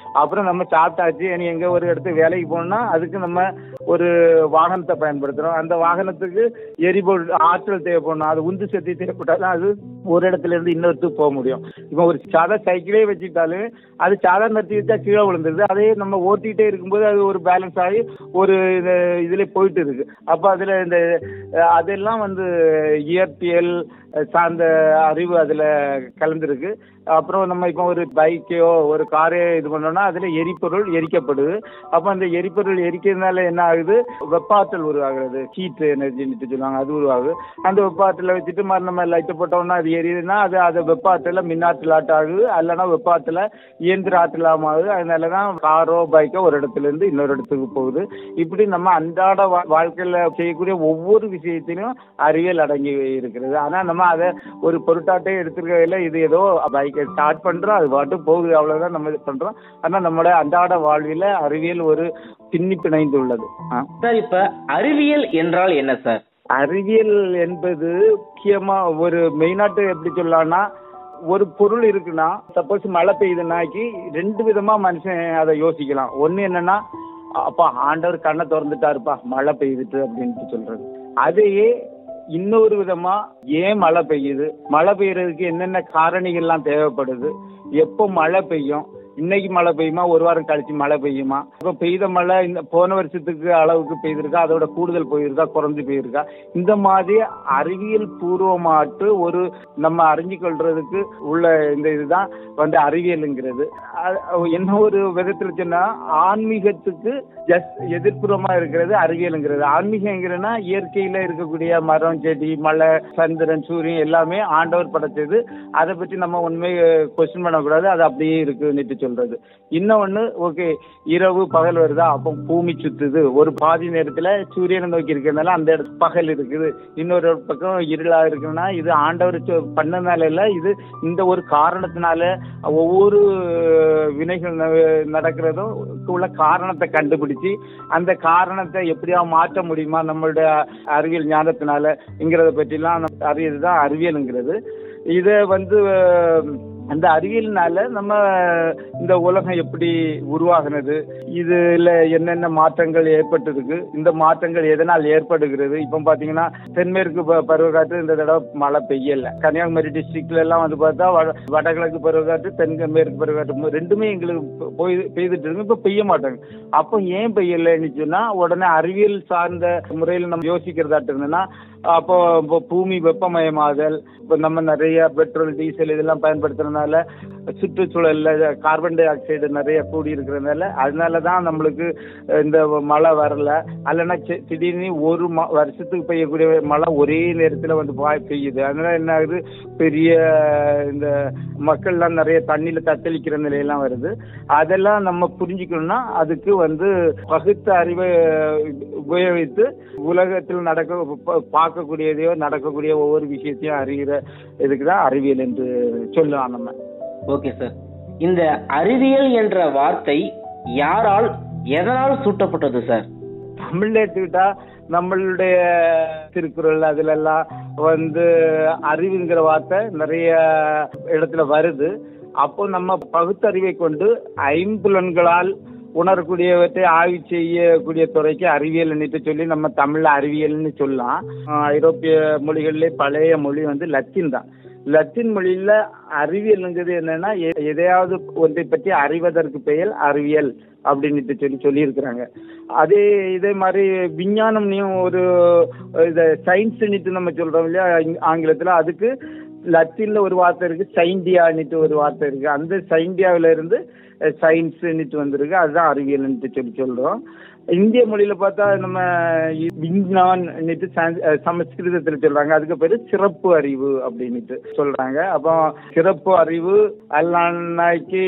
அப்புறம் நம்ம சாப்பிட்டாச்சு இனி எங்க ஒரு இடத்துக்கு வேலைக்கு போகணும்னா அதுக்கு நம்ம ஒரு வாகனத்தை பயன்படுத்துறோம் அந்த வாகனத்துக்கு எரிபொருள் ஆற்றல் தேவைப்படணும் அது உந்து சக்தி தேவைப்பட்டாலும் அது ஒரு இடத்துல இருந்து இன்னொருத்துக்கு போக முடியும் இப்போ ஒரு சாதா சைக்கிளே வச்சுக்கிட்டாலும் அது சாதா நிறுத்தி வச்சா கீழே விழுந்துருது அதே நம்ம ஓட்டிகிட்டே இருக்கும்போது அது ஒரு பேலன்ஸ் ஆகி ஒரு இது இதுல போயிட்டு இருக்கு அப்போ அதுல இந்த அஹ், அதெல்லாம் வந்து இயற்பியல் அஹ், சார்ந்த அறிவு அதுல கலந்துருக்கு அப்புறம் நம்ம இப்போ ஒரு பைக்கையோ ஒரு காரையோ இது பண்ணோம்னா அதுல எரிபொருள் எரிக்கப்படுது அப்போ அந்த எரிபொருள் எரிக்கிறதுனால என்ன ஆகுது வெப்பாற்றல் உருவாகிறது ஹீட் எனர்ஜின்னு சொல்லுவாங்க அது உருவாகுது அந்த வெப்பாற்றலை வச்சுட்டு மாதிரி நம்ம லைட்டை போட்டோம்னா அது எரியுதுன்னா அது அது வெப்பாற்றல மின்னாற்றல் ஆட்ட ஆகுது அல்லனா வெப்பாற்றல இயந்திர ஆற்றலாம ஆகுது அதனால தான் காரோ பைக்கோ ஒரு இடத்துல இருந்து இன்னொரு இடத்துக்கு போகுது இப்படி நம்ம அன்றாட வா- வாழ்க்கையில செய்யக்கூடிய ஒவ்வொரு விஷயத்திலும் அறிவியல் அடங்கி இருக்கிறது ஆனா நம்ம அதை ஒரு பொருட்டாட்டே எடுத்துருக்கையில இது ஏதோ பைக்கை ஸ்டார்ட் பண்றோம் அது பாட்டு போகுது அவ்வளவுதான் நம்ம இது பண்றோம் ஆனா நம்மளோட அன்றாட வாழ்வில அறிவியல் ஒரு பின்னி பிணைந்து உள்ளது ஆ. சார் இப்ப அறிவியல் என்றால் என்ன சார் அறிவியல் என்பது முக்கியமா ஒரு மெயினாட்டு எப்படி சொல்லலாம்னா ஒரு பொருள் இருக்குன்னா சப்போஸ் மழை பெய்யுதுன்னாக்கி ரெண்டு விதமா மனுஷன் அதை யோசிக்கலாம் ஒண்ணு என்னன்னா அப்பா ஆண்டவர் கண்ணை திறந்துட்டாருப்பா மழை பெய்யுதுட்டு அப்படின்ட்டு சொல்றது அதையே இன்னொரு விதமா ஏன் மழை பெய்யுது மழை பெய்யறதுக்கு என்னென்ன காரணிகள்லாம் தேவைப்படுது எப்போ மழை பெய்யும் இன்னைக்கு மழை பெய்யுமா ஒரு வாரம் கழிச்சு மழை பெய்யுமா இப்போ பெய்த மழை இந்த போன வருஷத்துக்கு அளவுக்கு பெய்திருக்கா அதோட கூடுதல் போயிருக்கா குறைஞ்சு போயிருக்கா இந்த மாதிரி அறிவியல் பூர்வமாட்டு ஒரு நம்ம அறிஞ்சு கொள்றதுக்கு உள்ள இந்த இதுதான் வந்து அறிவியலுங்கிறது அ- என்ன ஒரு விதத்துல சொன்னா ஆன்மீகத்துக்கு ஜஸ்ட் எதிர்ப்புறமா இருக்கிறது அறிவியலுங்கிறது ஆன்மீகங்கிறதுனா இயற்கையில இருக்கக்கூடிய மரம் செடி மலை சந்திரன் சூரியன் எல்லாமே ஆண்டவர் படைச்சது அதை பற்றி நம்ம உண்மை கொஸ்டின் பண்ணக்கூடாது அது அப்படியே இருக்குன்னுட்டு சொல்றது இன்னொன்னு ஓகே இரவு பகல் வருதா அப்போ பூமி சுத்துது ஒரு பாதி நேரத்துல சூரியனை நோக்கி இருக்கிறதுனால அந்த இடத்து பகல் இருக்குது இன்னொரு பக்கம் இருளா இருக்குன்னா இது ஆண்டவர் சொ- பண்ணதுனால இல்ல இது இந்த ஒரு காரணத்தினால ஒவ்வொரு வினைகள் ந- நடக்கிறதும் உள்ள காரணத்தை கண்டுபிடிச்சு அந்த காரணத்தை எப்படியா மாற்ற முடியுமா நம்மளுடைய அறிவியல் ஞானத்தினாலங்கிறத பற்றிலாம் நம்ம அறியது தான் அறிவியலுங்கிறது இதை வந்து அஹ், அந்த அறிவியல்னால நம்ம இந்த உலகம் எப்படி உருவாகினது இதுல என்னென்ன மாற்றங்கள் ஏற்பட்டிருக்கு இந்த மாற்றங்கள் எதனால் ஏற்படுகிறது இப்போ பாத்தீங்கன்னா தென்மேற்கு ப- பருவக்காற்று இந்த தடவை மழை பெய்யல கன்னியாகுமரி டிஸ்ட்ரிக்ட்ல எல்லாம் வந்து பார்த்தா வட- வடகிழக்கு பருவக்காற்று தென்மேற்கு பருவக்காற்று மு- ரெண்டுமே எங்களுக்கு பெ- போய் பெய்துட்டு இருக்கு இப்போ பெய்ய மாட்டாங்க அப்போ ஏன் பெய்யலைன்னு சொன்னா உடனே அறிவியல் சார்ந்த முறையில் நம்ம யோசிக்கிறதாட்டு இருந்ததுன்னா அப்போ இப்போ பூமி வெப்பமயமாதல் இப்போ நம்ம நிறைய பெட்ரோல் டீசல் இதெல்லாம் பயன்படுத்துறதுனால சுற்றுச்சூழல்ல கார்பன் டை ஆக்சைடு நிறைய கூடி இருக்கிறதுனால அதனால தான் நம்மளுக்கு இந்த மழை வரல அல்லனா சி- திடீர்னு ஒரு ம- வருஷத்துக்கு பெய்யக்கூடிய மழை ஒரே நேரத்தில் வந்து பாய் பெய்யுது அதனால என்ன ஆகுது பெரிய இந்த மக்கள்லாம் நிறைய தண்ணியில தத்தளிக்கிற நிலையெல்லாம் வருது அதெல்லாம் நம்ம புரிஞ்சுக்கணும்னா அதுக்கு வந்து பகுத்த அறிவை உபயோகித்து உலகத்தில் நடக்க ப- பார்க்கக்கூடியதையோ நடக்கக்கூடிய ஒவ்வொரு விஷயத்தையும் அறிகிற இதுக்கு தான் அறிவியல் என்று சொல்லலாம் நம்ம ஓகே சார் இந்த அறிவியல் என்ற வார்த்தை யாரால் எதனால் சூட்டப்பட்டது சார் தமிழ்ல எடுத்துக்கிட்டா நம்மளுடைய திருக்குறள் அதுல எல்லாம் வந்து அறிவுங்கிற வார்த்தை நிறைய இடத்துல வருது அப்போ நம்ம பகுத்தறிவை கொண்டு ஐம்புலன்களால் உணரக்கூடியவற்றை ஆய்வு செய்யக்கூடிய துறைக்கு அறிவியல் சொல்லி நம்ம தமிழ்ல அறிவியல்னு சொல்லலாம் ஆஹ் ஐரோப்பிய மொழிகளிலே பழைய மொழி வந்து லத்தீன் தான் லத்தீன் மொழியில அறிவியல்ங்கிறது என்னன்னா எ- எதையாவது ஒன்றை பற்றி அறிவதற்கு பெயர் அறிவியல் அப்படின்னு சொல்லி சொல்லியிருக்கிறாங்க அதே இதே மாதிரி விஞ்ஞானம்னையும் ஒரு இதை சயின்ஸ்ன்னுட்டு நம்ம சொல்றோம் இல்லையா ஆங்- ஆங்கிலத்துல அதுக்கு லத்தீன்ல ஒரு வார்த்தை இருக்கு சைண்டியான்னுட்டு ஒரு வார்த்தை இருக்கு அந்த சைண்டியாவில இருந்து சயின்ஸ்ன்னுட்டு வந்திருக்கு அதுதான் அறிவியல்ன்ட்டு சொல்லி சொல்றோம் இந்திய மொழியில பார்த்தா நம்ம இ- விஞ்ஞான்னுட்டு சான்- அஹ் சமஸ்கிருதத்துல சொல்றாங்க அதுக்கு பேரு சிறப்பு அறிவு அப்படின்னுட்டு சொல்றாங்க அப்போ சிறப்பு அறிவு அல்லான்னாக்கி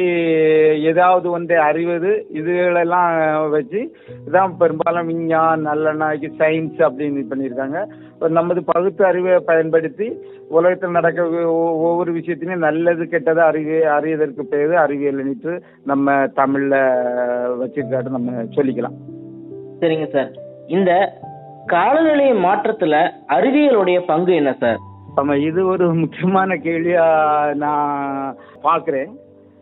ஏதாவது ஒன்றை அறிவது இதுகளெல்லாம் வச்சு இதான் பெரும்பாலும் விஞ்ஞான் அல்லனாக்கி சயின்ஸ் அப்படின்னு பண்ணியிருக்காங்க இப்ப நமது பகுத்து அறிவை பயன்படுத்தி உலகத்தில் நடக்க ஒ- ஒவ்வொரு விஷயத்திலையும் நல்லது கெட்டது அறிவு அறியதற்கு பேரு அறிவியல்னுட்டு நம்ம தமிழ்ல வச்சிருக்காட்டு நம்ம சொல்லிக்கலாம் சரிங்க சார் இந்த காலநிலை மாற்றத்துல அறிவியலுடைய பங்கு என்ன சார் ஆமா இது ஒரு முக்கியமான கேள்வியா நான் பார்க்கிறேன்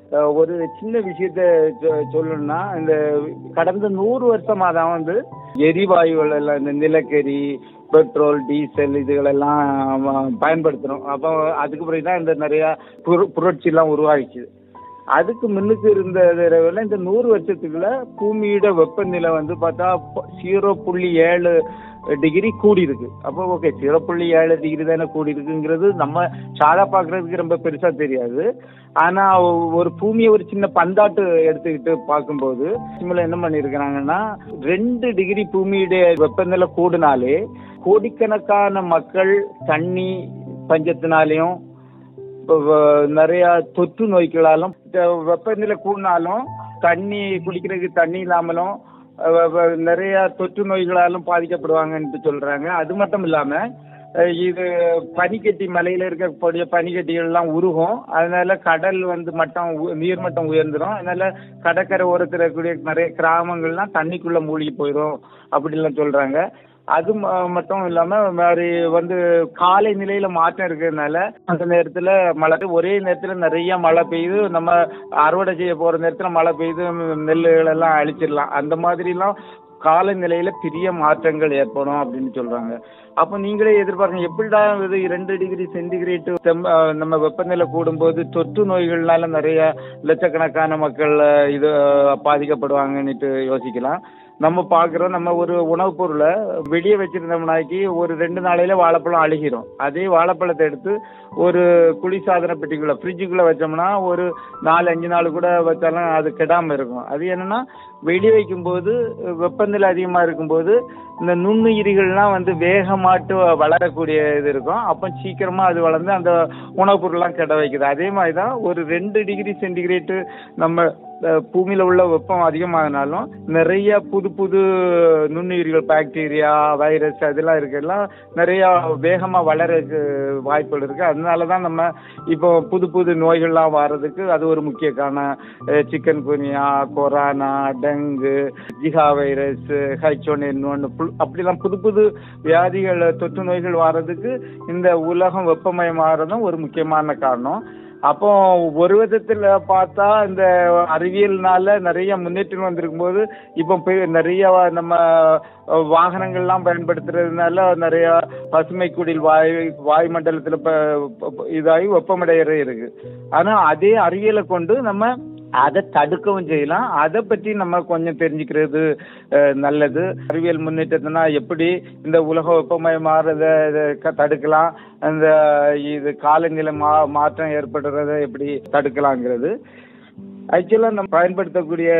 அஹ், ஒரு சின்ன விஷயத்த சொ- சொல்லணும்னா இந்த கடந்த நூறு வருஷமா தான் வந்து எரிவாயுகள் எல்லாம் இந்த நிலக்கரி பெட்ரோல் டீசல் இதுகளெல்லாம் அவன் பயன்படுத்துறோம் அப்போ அதுக்கு பிறகு தான் இந்த நிறைய புர- புரட்சிலாம் உருவாகிச்சு அதுக்கு முன்னுக்கு இருந்த தடவைல இந்த நூறு வருஷத்துக்குள்ள பூமியோட வெப்பநிலை வந்து பார்த்தா ஜீரோ புள்ளி ஏழு டிகிரி கூடி இருக்கு அப்போ ஓகே ஜீரோ புள்ளி ஏழு டிகிரி தானே கூடி இருக்குங்கிறது நம்ம சாதா பார்க்கறதுக்கு ரொம்ப பெருசா தெரியாது ஆனா ஒரு பூமியை ஒரு சின்ன பந்தாட்டு எடுத்துக்கிட்டு பார்க்கும்போது சிம்ல என்ன பண்ணியிருக்கிறாங்கன்னா ரெண்டு டிகிரி பூமியுடைய வெப்பநிலை கூடினாலே கோடிக்கணக்கான மக்கள் தண்ணி பஞ்சத்தினாலையும் இப்ப வ- நிறைய தொற்று நோய்களாலும் இந்த வெப்பநிலை கூடினாலும் தண்ணி குடிக்கிறதுக்கு தண்ணி இல்லாமலும் அஹ் வ- நிறைய தொற்று நோய்களாலும் பாதிக்கப்படுவாங்கன்னு சொல்றாங்க அது மட்டும் இல்லாம அஹ் இது பனிக்கட்டி மலையில இருக்கக்கூடிய பனிக்கட்டிகள் எல்லாம் உருகும் அதனால கடல் வந்து மட்டம் உ- நீர்மட்டம் உயர்ந்துடும் அதனால கடற்கரை ஓரத்தில் இருக்கக்கூடிய நிறைய கிராமங்கள்லாம் தண்ணிக்குள்ள மூழ்கி போயிடும் அப்படிலாம் சொல்றாங்க அது ம- மட்டும் இல்லாம மாதிரி வந்து காலை நிலையில மாற்றம் இருக்கிறதுனால அந்த நேரத்துல மழை ஒரே நேரத்துல நிறைய மழை பெய்யுது நம்ம அறுவடை செய்ய போற நேரத்துல மழை பெய்யுது நெல்லுகள் எல்லாம் அழிச்சிடலாம் அந்த மாதிரிலாம் காலநிலையில பெரிய மாற்றங்கள் ஏற்படும் அப்படின்னு சொல்றாங்க அப்ப நீங்களே எதிர்பார்க்கணும் எப்படிடா இது இரண்டு டிகிரி சென்டிகிரேட் நம்ம வெப்பநிலை கூடும்போது தொற்று நோய்கள்னால நிறைய லட்சக்கணக்கான மக்கள் அஹ், இது அஹ், பாதிக்கப்படுவாங்கன்னுட்டு யோசிக்கலாம் நம்ம பார்க்குறோம் நம்ம ஒரு உணவுப் பொருளை வெளியே வச்சிருந்தோம்னாக்கி ஒரு ரெண்டு நாளையில வாழைப்பழம் அழுகிரும் அதே வாழைப்பழத்தை எடுத்து ஒரு குளிர்சாதன பெட்டிக்குள்ள ஃப்ரிட்ஜுக்குள்ள வச்சோம்னா ஒரு நாலு அஞ்சு நாள் கூட வச்சாலும் அது கெடாம இருக்கும் அது என்னன்னா வெளியே வைக்கும்போது வெப்பநிலை அதிகமா இருக்கும்போது இந்த நுண்ணுயிரிகள்லாம் வந்து வேகமாட்டு வளரக்கூடிய இது இருக்கும் அப்போ சீக்கிரமா அது வளர்ந்து அந்த உணவுப் பொருள்லாம் கெட வைக்குது அதே மாதிரி தான் ஒரு ரெண்டு டிகிரி சென்டிகிரேட்டு நம்ம அஹ், பூமியில உள்ள வெப்பம் அதிகமாகினாலும் நிறைய புது புது நுண்ணுயிரிகள் பாக்டீரியா வைரஸ் அதெல்லாம் இருக்குல்லாம் நிறைய வேகமா வளரக்கு வாய்ப்புகள் இருக்கு அதனால தான் நம்ம இப்போ புது புது நோய்கள்லாம் வர்றதுக்கு அது ஒரு முக்கிய காரணம் chikungunya corona dengue Zika virus ஹைச்சோன் ஒன்று அப்படிலாம் புது புது வியாதிகள் தொற்று நோய்கள் வர்றதுக்கு இந்த உலகம் வெப்பமயமாகறதும் ஒரு முக்கியமான காரணம் அப்போ ஒரு விதத்துல பார்த்தா இந்த அறிவியல்னால நிறைய முன்னேற்றம் வந்திருக்கும் போது இப்போ பெ- நிறைய வ- நம்ம அஹ், வாகனங்கள்லாம் பயன்படுத்துறதுனால நிறைய பசுமை குடில் வாயு வாயுமண்டலத்துல ப- ப- ப- இதாகி வெப்பமடைகிற இருக்கு ஆனா அதே அறிவியலை கொண்டு நம்ம அதை தடுக்கவும் செய்யலாம் அதை பற்றி நம்ம கொஞ்சம் தெரிஞ்சுக்கிறது அஹ், நல்லது அறிவியல் முன்னேற்றத்தினா எப்படி இந்த உலக வெப்பமயமாறத இத க- தடுக்கலாம் அந்த இது காலநிலை மா மாற்றம் ஏற்படுறத எப்படி தடுக்கலாங்கிறது ஆக்சுவலாக நம்ம பயன்படுத்தக்கூடிய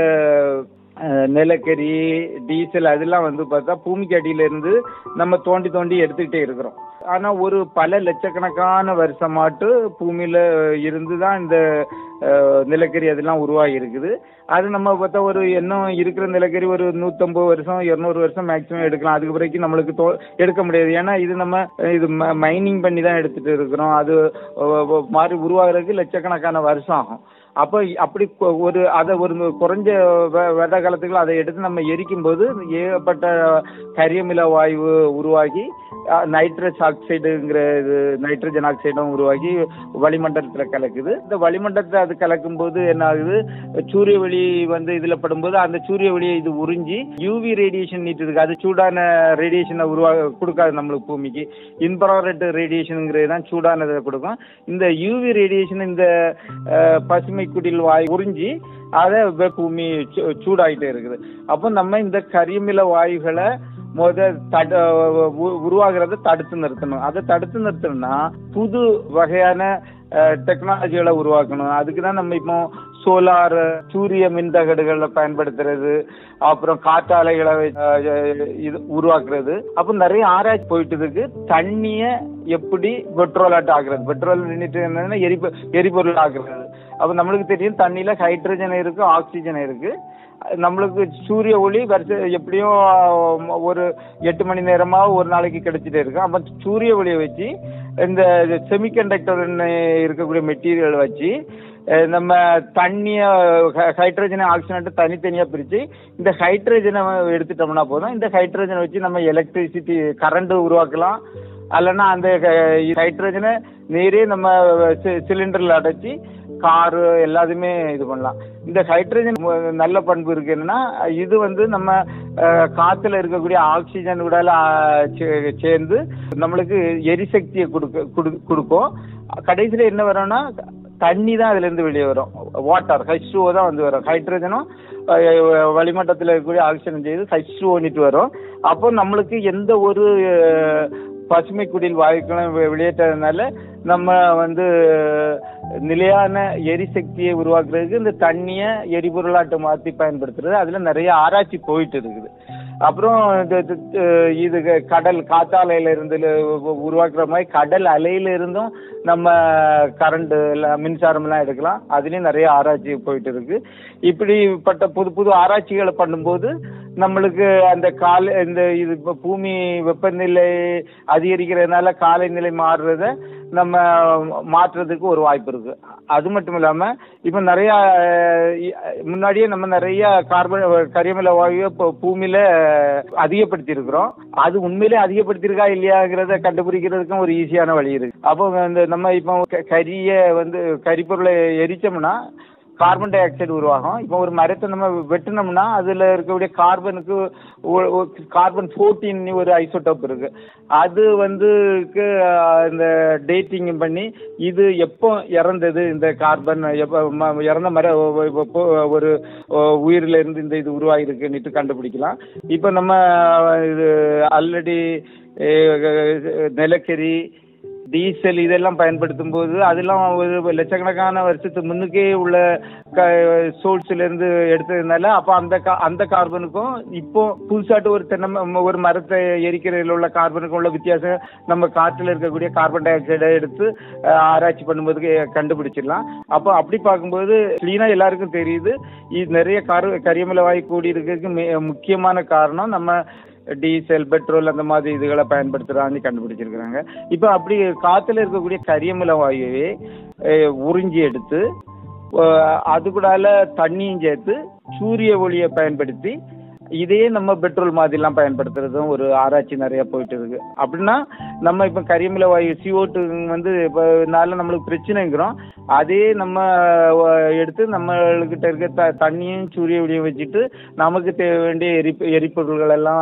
அஹ், நிலக்கரி டீசல் அதெல்லாம் வந்து பார்த்தா பூமிக்கு அடியில இருந்து நம்ம தோண்டி தோண்டி எடுத்துக்கிட்டே இருக்கிறோம் ஆனா ஒரு பல லட்சக்கணக்கான வருஷமாட்டு பூமியில இருந்து தான் இந்த அஹ், நிலக்கரி அதெல்லாம் உருவாகி இருக்குது அது நம்ம பார்த்தா ஒரு இன்னும் இருக்கிற நிலக்கரி ஒரு நூற்றம்பது வருஷம் இருநூறு வருஷம் மேக்ஸிமம் எடுக்கலாம் அதுக்கு பிறகு நம்மளுக்கு தோ எடுக்க முடியாது ஏன்னா இது நம்ம அஹ், இது மைனிங் பண்ணி தான் எடுத்துட்டு இருக்கிறோம் அது அஹ், அஹ், மாதிரி உருவாகிறதுக்கு லட்சக்கணக்கான வருஷம் ஆகும் அப்போ அப்படி கொ- ஒரு அதை ஒரு குறைஞ்ச வெ- வெத காலத்துக்குள்ள அதை எடுத்து நம்ம எரிக்கும் போது ஏகப்பட்ட கரியமில வாயு உருவாகி நைட்ரஸ் ஆக்சைடுங்கிற இது நைட்ரஜன் ஆக்சைடும் உருவாகி வளிமண்டலத்தில் கலக்குது இந்த வளிமண்டலத்தில் அது கலக்கும் போது என்ன ஆகுது சூரிய ஒளி வந்து இதுல படும்போது அந்த சூரிய ஒளியை இது உறிஞ்சி யூவி ரேடியேஷன் நீட்டு இருக்கு அது சூடான ரேடியேஷனை உருவாக கொடுக்காது நம்மளுக்கு பூமிக்கு இன்ஃப்ராரெட் ரேடியேஷனுங்கிறது தான் சூடானதை கொடுக்கும் இந்த யூவி ரேடியேஷன் இந்த அஹ், பசுமை குடில் வாயு உறிஞ்சி அதை வெ- பூமி சூ- சூடாயிட்டே இருக்குது அப்போ நம்ம இந்த கரியமில வாயுகளை முத தடு உ- உருவாகிறத தடுத்து நிறுத்தணும் அதை தடுத்து நிறுத்தணும்னா புது வகையான டெக்னாலஜிகளை உருவாக்கணும் அதுக்கு தான் நம்ம இப்போ சோலார் சூரிய மின்தகடுகளை பயன்படுத்துறது அப்புறம் காற்றாலைகளை வச்சு, அஹ், இது உருவாக்குறது அப்போ நிறைய ஆராய்ச்சி போயிட்டு இருக்கு தண்ணிய எப்படி பெட்ரோலாட் ஆக்குறது பெட்ரோல் நின்றுட்டு என்னன்னா எரிபொ எரிபொருள் ஆக்குறது அப்போ நம்மளுக்கு தெரியும் தண்ணியில ஹைட்ரஜன் இருக்கு ஆக்சிஜன் இருக்கு நம்மளுக்கு சூரிய ஒளி வருஷ எப்படியும் ஆஹ், ஒரு எட்டு மணி நேரமா ஒரு நாளைக்கு கிடைச்சிட்டே இருக்கும் அப்ப சூரிய ஒளியை வச்சு இந்த செமிகண்டக்டர் இருக்கக்கூடிய மெட்டீரியல் வச்சு அஹ், நம்ம தண்ணிய ஹைட்ரஜனை ஆக்சிஜனை தனித்தனியா பிரிச்சு இந்த ஹைட்ரஜனை எடுத்துட்டோம்னா போதும் இந்த ஹைட்ரஜனை வச்சு நம்ம எலக்ட்ரிசிட்டி கரண்ட் உருவாக்கலாம் அல்லனா அந்த ஹைட்ரஜனை நேரே நம்ம சிலிண்டர்ல அடைச்சி காரு எல்லாத்தையுமே இது பண்ணலாம் இந்த ஹைட்ரஜன் நல்ல பண்பு இருக்கு என்னன்னா இது வந்து நம்ம அஹ், காத்துல இருக்கக்கூடிய ஆக்சிஜன் உடல சேர்ந்து நம்மளுக்கு எரிசக்தியை கொடுக்க குடு- கொடுக்கும் கடைசியில என்ன வரும்னா தண்ணி தான் அதுல இருந்து வெளியே வரும் வாட்டர் ஹெச் தான் வந்து வரும் ஹைட்ரஜனும் அஹ், வளிமட்டத்தில் இருக்கக்கூடிய ஆக்சிஜன் செய்து ஹெச் டூ வரும் அப்போ நம்மளுக்கு எந்த ஒரு அஹ், பசுமை குடில் வாயுக்களும் வெ- வெளியேற்றதுனால நம்ம வந்து நிலையான எரிசக்தியை உருவாக்குறதுக்கு இந்த தண்ணியை எரிபொருளாட்டு மாற்றி பயன்படுத்துறது அதுல நிறைய ஆராய்ச்சி போயிட்டு இருக்குது அப்புறம் இந்த இது- இது- இது க- கடல் காத்தாலையில இருந்து ல- உருவாக்குற மாதிரி கடல் அலையில இருந்தும் நம்ம கரண்ட் எல்லாம் மின்சாரம் எல்லாம் எடுக்கலாம் அதுலயும் நிறைய ஆராய்ச்சி போயிட்டு இருக்கு இப்படிப்பட்ட புது புது ஆராய்ச்சிகளை பண்ணும்போது நம்மளுக்கு அந்த கால இந்த இது இப்ப பூமி வெப்பநிலை அதிகரிக்கிறதுனால காலநிலை மாறுறத நம்ம மாற்றுறதுக்கு ஒரு வாய்ப்பு இருக்கு அது மட்டும் இல்லாம இப்ப நிறைய அஹ், இ- முன்னாடியே நம்ம நிறைய கார்பன் கரியமில வாயுவை இப்போ பூமியில அதிகப்படுத்தி இருக்கிறோம் அது உண்மையிலே அதிகப்படுத்தியிருக்கா இல்லையாங்கிறத கண்டுபிடிக்கிறதுக்கும் ஒரு ஈஸியான வழி இருக்கு அப்போ இந்த நம்ம இப்போ க- கரிய வந்து கரிப்பொருளை எரிச்சோம்னா கார்பன் டை ஆக்சைடு உருவாகும் இப்போ ஒரு மரத்தை நம்ம வெட்டினோம்னா அதுல இருக்கக்கூடிய கார்பனுக்கு ஒ- ஒ- கார்பன் ஃபோர்டீன் ஒரு ஐசோடோப் இருக்கு அது வந்து க்கு, அஹ், இந்த டேட்டிங் பண்ணி இது எப்போ இறந்தது இந்த கார்பன் எப்போ ம- இறந்த மர ஒ- ஒ- எப்போ ஒரு ஒ- உயிரில இருந்து இந்த இது உருவாகிருக்குன்னுட்டு கண்டுபிடிக்கலாம் இப்போ நம்ம இது ஆல்ரெடி நிலக்கரி டீசல் இதெல்லாம் பயன்படுத்தும் போது அதெல்லாம் ஒரு லட்சக்கணக்கான வருஷத்துக்கு முன்னுக்கே உள்ள சோர்ஸ்ல இருந்து எடுத்ததுனால அப்ப அந்த கா- அந்த கார்பனுக்கும் இப்போ புதுசாட்டு ஒரு தென்னை ம- ஒரு மரத்தை எரிக்கிறதுல உள்ள கார்பனுக்கும் உள்ள வித்தியாசம் நம்ம காற்றுல இருக்கக்கூடிய கார்பன் டை ஆக்சைடை எடுத்து அஹ், ஆராய்ச்சி பண்ணும்போது கே- கண்டுபிடிச்சிடலாம் அப்போ அப்படி பார்க்கும்போது கிளீனா எல்லாருக்கும் தெரியுது இது நிறைய கார் கரியமில வாயு கூடி இருக்கிறதுக்கு மே- முக்கியமான காரணம் நம்ம டீசல் பெட்ரோல் அந்த மாதிரி இதுகளை பயன்படுத்துறான்னு கண்டுபிடிச்சிருக்கிறாங்க இப்போ அப்படி காத்துல இருக்கக்கூடிய கரியமில வாயுவை அஹ், உறிஞ்சி எடுத்து அஹ், அது கூடால தண்ணியும் சேர்த்து சூரிய ஒளியை பயன்படுத்தி இதே நம்ம பெட்ரோல் மாதிரிலாம் பயன்படுத்துறதும் ஒரு ஆராய்ச்சி நிறைய போயிட்டு இருக்கு அப்படின்னா நம்ம இப்போ கரியமில வாயு CO2 டூ வந்து இப்போ நால நம்மளுக்கு பிரச்சனைங்கிறோம் அதே நம்ம அஹ், எடுத்து நம்மள்கிட்ட இருக்க த தண்ணியும் சூரிய ஒளியும் வச்சுட்டு நமக்கு தேவை வேண்டிய எரி எரிபொருள்கள் எல்லாம்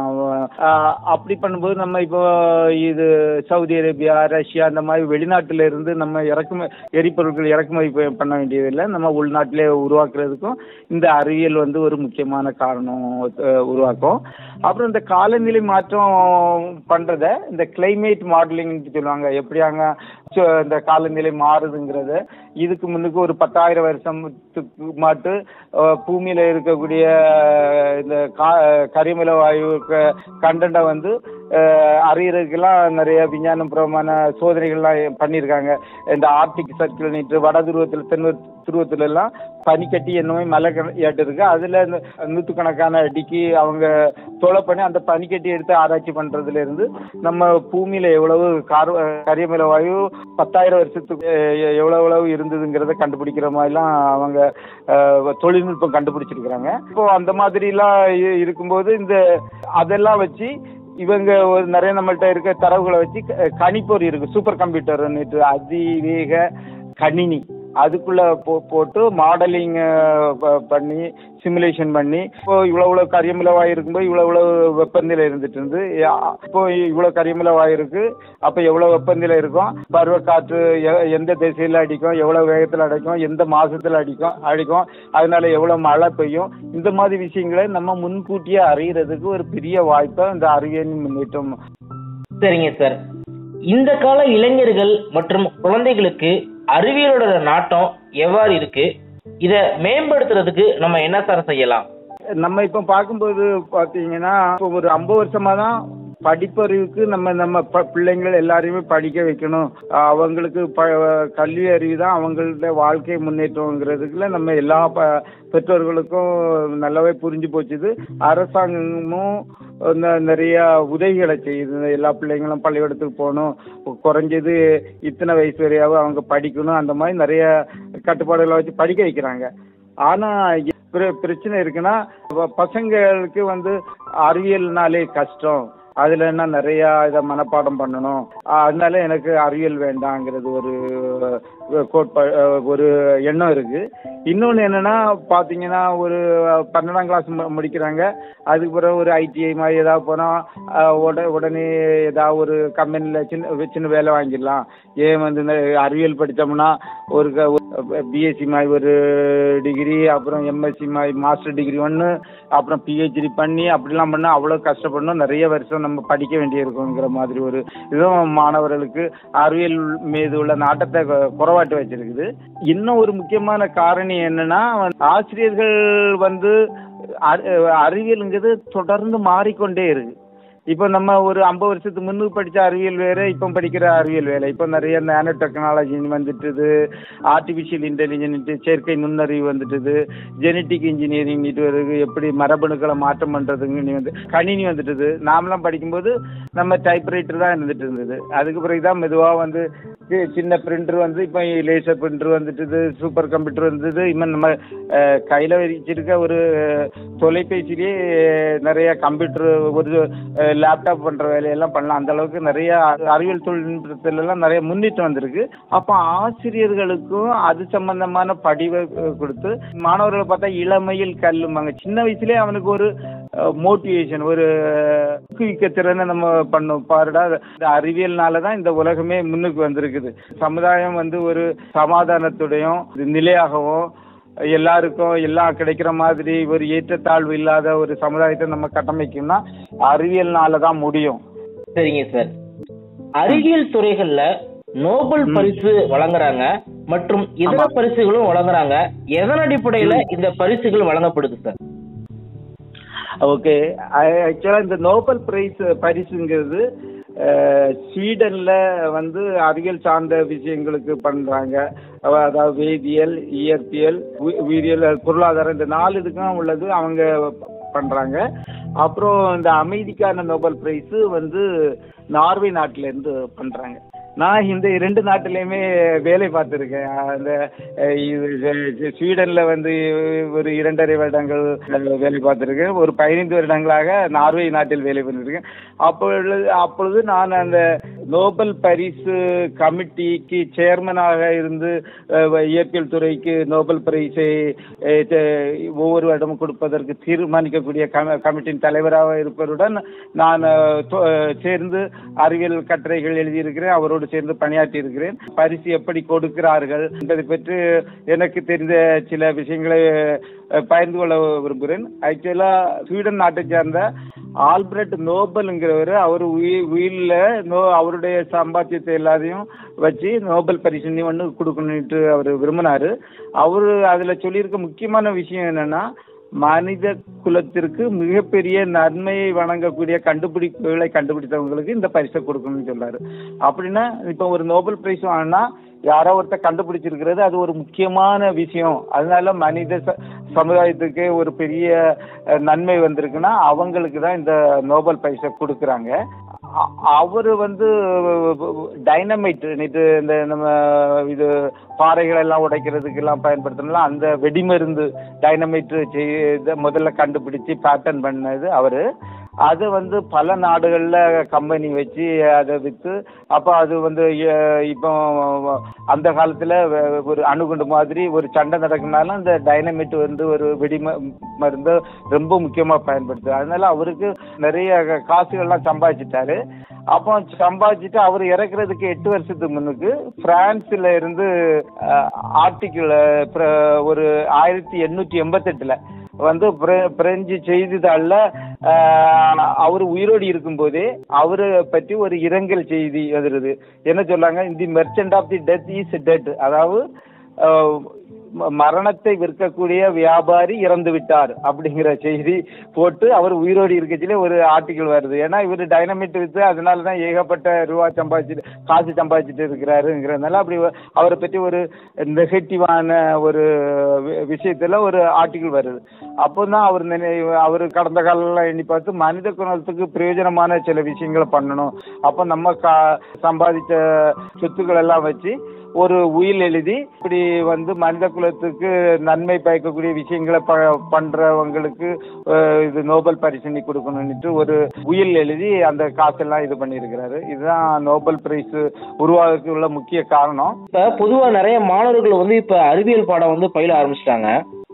அஹ், அப்படி பண்ணும்போது நம்ம இப்போ இது சவுதி அரேபியா ரஷ்யா அந்த மாதிரி வெளிநாட்டுல இருந்து நம்ம இறக்குமதி எரிபொருட்கள் இறக்குமதி ப- பண்ண வேண்டியதில்லை நம்ம உள்நாட்டிலே உருவாக்குறதுக்கும் இந்த அறிவியல் வந்து ஒரு முக்கியமான காரணம் அஹ், உருவாக்கும் அப்புறம் இந்த காலநிலை மாற்றம் பண்றத இந்த கிளைமேட் மாடலிங் சொல்லுவாங்க எப்படியாங்க சு- இந்த காலநிலை மாறுதுங்கிறத இதுக்கு முன்னுக்கு ஒரு பத்தாயிரம் வருஷத்துக்கு மாட்டு அஹ், பூமியில இருக்கக்கூடிய அஹ், இந்த கா கரிமல வாயு கண்டனை வந்து அஹ், அறியறதுக்கெல்லாம் நிறைய விஞ்ஞானபூர்வமான சோதனைகள்லாம் பண்ணியிருக்காங்க இந்த ஆர்டிக் சர்க்கிள் நீட்டு வட துருவத்தில் தென் துருவத்துல எல்லாம் பனிக்கட்டி என்னமே மலை ஏட்டு இருக்கு அதுல இந்த நூற்றுக்கணக்கான அடிக்கு அவங்க தொலை பண்ணி அந்த பனிக்கட்டி எடுத்து ஆராய்ச்சி பண்றதுல இருந்து நம்ம பூமியில எவ்வளவு கார் கரியமில வாயு பத்தாயிரம் வருஷத்துக்கு எ- எவ்வளவு எவ்வளவு இருந்ததுங்கிறத கண்டுபிடிக்கிற மாதிரிலாம் அவங்க அஹ், தொழில்நுட்பம் கண்டுபிடிச்சிருக்கிறாங்க இப்போ அந்த மாதிரிலாம் இ- இருக்கும்போது இந்த அதெல்லாம் வச்சு இவங்க ஒரு நிறைய நம்மள்ட்ட இருக்க தரவுகளை வச்சு க- கணிப்பொறி இருக்கு சூப்பர் கம்ப்யூட்டர் அதிவேக கணினி அதுக்குள்ள போ போட்டு மாடலிங் பண்ணி சிமுலேஷன் பண்ணி இப்போ இவ்வளவு இவ்வளவு கரியமிலவாய் இருக்கும்போது இவ்வளவு இவ்வளவு வெப்பநிலை இருந்துட்டு இருந்து யா- இப்போ இவ்வளவு கரியமிலவாய் இருக்கு அப்ப எவ்வளவு வெப்பநிலை இருக்கும் பருவக்காற்று எ- எந்த திசையில அடிக்கும் எவ்வளவு வேகத்துல அடிக்கும் எந்த மாசத்துல அடிக்கும் அடிக்கும் அதனால எவ்வளவு மழை பெய்யும் இந்த மாதிரி விஷயங்களை நம்ம முன்கூட்டியே அறியறதுக்கு ஒரு பெரிய வாய்ப்பை இந்த அறிவியல் முன்னேற்றம் சரிங்க சார் இந்த கால இளைஞர்கள் மற்றும் குழந்தைகளுக்கு அறிவியலோட நாட்டம் எவ்வாறு இருக்கு இத மேம்படுத்துறதுக்கு நம்ம என்ன சார் செய்யலாம் நம்ம இப்ப பார்க்கும்போது பாத்தீங்கன்னா இப்போ ஒரு ஐம்பது வருஷமா தான் படிப்பறிவுக்கு நம்ம நம்ம ப- பிள்ளைங்கள் எல்லாரையுமே படிக்க வைக்கணும் அஹ் அவங்களுக்கு ப கல்வி அறிவு தான் அவங்களோட வாழ்க்கை முன்னேற்றங்கிறதுக்குள்ள நம்ம எல்லா ப பெற்றோர்களுக்கும் நல்லாவே புரிஞ்சு போச்சுது அரசாங்கமும் ந- நிறைய உதவிகளை செய்யுது எல்லா பிள்ளைங்களும் பள்ளிக்கூடத்துக்கு போகணும் குறைஞ்சது இத்தனை வயசு வரையாவது அவங்க படிக்கணும் அந்த மாதிரி நிறைய கட்டுப்பாடுகளை வச்சு படிக்க வைக்கிறாங்க ஆனா பிர- பிரச்சனை இருக்குன்னா ப- பசங்களுக்கு வந்து அறிவியல்னாலே கஷ்டம் அதுல என்ன நிறைய இதை மனப்பாடம் பண்ணணும் ஆஹ் அதனால எனக்கு அறிவியல் வேண்டாங்கிறது ஒரு கோட்பா ஒரு எண்ணம் இருக்கு இன்னொன்று என்னன்னா பார்த்தீங்கன்னா ஒரு பன்னெண்டாம் கிளாஸ் முடிக்கிறாங்க அதுக்கு பிறகு ஒரு ஐடிஐ மாதிரி ஏதாவது போனால் உட உடனே ஏதாவது ஒரு கம்பெனியில் சின்ன சின்ன வேலை வாங்கிடலாம் ஏன் வந்து இந்த அறிவியல் படித்தோம்னா ஒரு பிஎஸ்சி மாதிரி ஒரு டிகிரி அப்புறம் எம்எஸ்சி மாதிரி மாஸ்டர் டிகிரி ஒன்று அப்புறம் பிஹெச்டி பண்ணி அப்படிலாம் பண்ணால் அவ்வளோ கஷ்டப்படணும் நிறைய வருஷம் நம்ம படிக்க வேண்டியிருக்குங்கிற மாதிரி ஒரு இதுவும் மாணவர்களுக்கு அறிவியல் மீது உள்ள நாட்டத்தை கு- குறைவாட்டு வச்சிருக்குது இன்னும் ஒரு முக்கியமான காரணி என்னன்னா ஆசிரியர்கள் வந்து அறி- அறிவியலுங்கிறது தொடர்ந்து மாறிக்கொண்டே இருக்கு இப்போ நம்ம ஒரு ஐம்பது வருஷத்துக்கு முன்னுக்கு படித்த அறிவியல் வேறு இப்போ படிக்கிற அறிவியல் வேலை இப்போ நிறைய நேனோ டெக்னாலஜி வந்துட்டுது ஆர்டிஃபிஷியல் இன்டெலிஜென்ட் செயற்கை நுண்ணறிவு வந்துட்டுது ஜெனட்டிக் இன்ஜினியரிங் வருது எப்படி மரபணுக்களை மாற்றம் பண்ணுறதுங்க வந்து கணினி வந்துட்டுது நாமெல்லாம் படிக்கும்போது நம்ம டைப்ரைட்டர் தான் இருந்துட்டு இருந்தது அதுக்கு பிறகு தான் மெதுவாக வந்து சி- சின்ன பிரிண்டர் வந்து இப்போ லேசர் பிரிண்டர் வந்துட்டுது சூப்பர் கம்ப்யூட்டர் வந்தது இன்னும் நம்ம கையில் வச்சிருக்க ஒரு தொலைபேசியிலேயே நிறைய கம்ப்யூட்டர் ஒரு லேப்டாப் பண்ணுற வேலையெல்லாம் பண்ணலாம் அந்த அளவுக்கு நிறைய அறிவியல் தொழில்நுட்பத்துல எல்லாம் நிறைய முன்னிட்டு வந்திருக்கு அப்போ ஆசிரியர்களுக்கும் அது சம்பந்தமான படிவை அஹ், கொடுத்து மாணவர்களை பார்த்தா இளமையில் கல்லுமாங்க சின்ன வயசுலேயே அவனுக்கு ஒரு மோட்டிவேஷன் ஒரு ஊக்குவிக்க திறனை நம்ம பண்ணோம் பாருடா இந்த அறிவியல்னால தான் இந்த உலகமே முன்னுக்கு வந்திருக்குது சமுதாயம் வந்து ஒரு சமாதானத்துடையும் நிலையாகவும் எல்லாருக்கும் எல்லாம் கிடைக்கிற மாதிரி ஒரு ஏற்றத்தாழ்வு இல்லாத ஒரு சமுதாயத்தை நம்ம கட்டமைக்கணும்னா அறிவியல்னால தான் முடியும் சரிங்க சார் அறிவியல் துறைகள்ல நோபல் பரிசு வழங்குறாங்க மற்றும் இதர பரிசுகளும் வழங்குறாங்க எதன் அடிப்படையில இந்த பரிசுகள் வழங்கப்படுது சார் ஓகே ஆக்சுவலாக இந்த நோபல் பிரைஸ் பரிசுங்கிறது அஹ், ஸ்வீடன்ல வந்து அறிவியல் சார்ந்த விஷயங்களுக்கு பண்றாங்க அவ- அதாவது வேதியியல் இயற்பியல் உ- உயிரியல் பொருளாதாரம் இந்த நாலு இதுக்கும் உள்ளது அவங்க ப- பண்றாங்க அப்புறம் இந்த அமைதிக்கான நோபல் பிரைஸ் வந்து நார்வே நாட்டில இருந்து பண்றாங்க நான் இந்த இரண்டு நாட்டிலையுமே வேலை பார்த்துருக்கேன் அந்த அஹ், இது ஸ்வீடன்ல வந்து ஒரு இரண்டரை வருடங்கள் வேலை பார்த்துருக்கேன் ஒரு பதினைந்து வருடங்களாக நார்வே நாட்டில் வேலை பண்ணிருக்கேன் அப்பொழுது அப்பொழுது நான் அந்த நோபல் பரிசு கமிட்டிக்கு சேர்மனாக இருந்து அஹ், இயற்பியல் துறைக்கு நோபல் பரிசை அஹ், தே- ஒவ்வொரு வருடமும் கொடுப்பதற்கு தீர்மானிக்கக்கூடிய கம- கமிட்டியின் தலைவராக இருப்பதுடன் நான் அஹ், தொ- அஹ், சேர்ந்து அறிவியல் கட்டுரைகள் எழுதியிருக்கிறேன் அவரோடு சேர்ந்து பணியாற்றி இருக்கிறேன் பரிசு எப்படி கொடுக்கிறார்கள் என்பதை பற்றி எனக்கு தெரிந்த சில விஷயங்களை அஹ், பகிர்ந்து கொள்ள விரும்புகிறேன் ஆக்சுவலா ஸ்வீடன் நாட்டை சேர்ந்த ஆல்பர்ட் நோபல்ங்கிறவர் அவர் உயிர் உயிரில் நோ அவருடைய சம்பாத்தியத்தை எல்லாத்தையும் வச்சு நோபல் பரிசு நீ ஒன்று கொடுக்கணுன்ட்டு அவர் விரும்பினாரு அவர் அதில் சொல்லியிருக்க முக்கியமான விஷயம் என்னன்னா மனித குலத்திற்கு மிகப்பெரிய நன்மையை வழங்கக்கூடிய கண்டுபிடிப்புகளை கண்டுபிடித்தவங்களுக்கு இந்த பரிசை கொடுக்கணும்னு சொல்றாரு அப்படின்னா இப்போ ஒரு நோபல் பிரைஸ் வாங்கினா யாரோ ஒருத்தர் கண்டுபிடிச்சிருக்கிறது அது ஒரு முக்கியமான விஷயம் அதனால மனித ச- சமுதாயத்துக்கு ஒரு பெரிய அஹ், நன்மை வந்திருக்குன்னா அவங்களுக்கு தான் இந்த நோபல் பரிசை கொடுக்குறாங்க அவர் வந்து டைனமைட் நேற்று இந்த நம்ம இது பாறைகள் எல்லாம் உடைக்கிறதுக்கு எல்லாம் பயன்படுத்தணும்ல அந்த வெடிமருந்து டைனமைட் செய்த முதல்ல கண்டுபிடிச்சு பேட்டர்ன் பண்ணது அவரு அது வந்து பல நாடுகளில் கம்பெனி வச்சு அதை விற்று அப்போ அது வந்து அஹ், இப்போ அந்த காலத்தில் ஒரு அணுகுண்டு மாதிரி ஒரு சண்டை நடக்குனாலும் அந்த டைனமிட் வந்து ஒரு வெடி ம- மருந்து ரொம்ப முக்கியமாக பயன்படுத்து அதனால அவருக்கு நிறைய காசுகள்லாம் சம்பாதிச்சிட்டாரு அப்போ சம்பாதிச்சுட்டு அவர் இறக்குறதுக்கு எட்டு வருஷத்துக்கு முன்னுக்கு பிரான்ஸ்ல இருந்து ஆர்டிக்கிள் ஒரு ஆயிரத்தி எண்ணூற்றி எண்பத்தெட்டுல வந்து பிர- பிரெஞ்சு செய்தித்தாளில் அவர் உயிரோடு இருக்கும்போதே அவரை பற்றி ஒரு இரங்கல் செய்தி வருது என்ன சொல்லாங்க the merchant of the death is dead அதாவது அஹ், ம- மரணத்தை விற்கக்கூடிய வியாபாரி இறந்து விட்டார் அப்படிங்கிற செய்தி போட்டு அவர் உயிரோடு இருக்கச்சிலே ஒரு ஆர்டிக்கிள் வருது ஏன்னா இவர் டைனமிட் வித்து அதனால தான் ஏகப்பட்ட ரூபா சம்பாதிச்சுட்டு காசு சம்பாதிச்சுட்டு இருக்கிறாருங்கிறதுனால அப்படி வ- அவரை பற்றி ஒரு நெகட்டிவான ஒரு வி- விஷயத்துல ஒரு ஆர்டிக்கிள் வருது அப்போ தான் அவர் நினை அவர் கடந்த காலம்லாம் எண்ணி பார்த்து மனித குணத்துக்கு பிரயோஜனமான சில விஷயங்களை பண்ணணும் அப்போ நம்ம கா சம்பாதிச்ச சொத்துக்கள் எல்லாம் வச்சு ஒரு உயில் எழுதி இப்படி வந்து மனித குலத்துக்கு நன்மை பயக்கக்கூடிய விஷயங்களை ப பண்றவங்களுக்கு அஹ், இது நோபல் பரிசு நீ கொடுக்கணும்னுட்டு ஒரு உயில் எழுதி அந்த காசெல்லாம் இது பண்ணியிருக்கிறாரு இதுதான் நோபல் பிரைஸ் உருவாகிறதுக்கு உள்ள முக்கிய காரணம் இப்ப பொதுவா நிறைய மாணவர்கள் வந்து இப்ப அறிவியல் பாடம் வந்து பயில ஆரம்பிச்சிட்டாங்க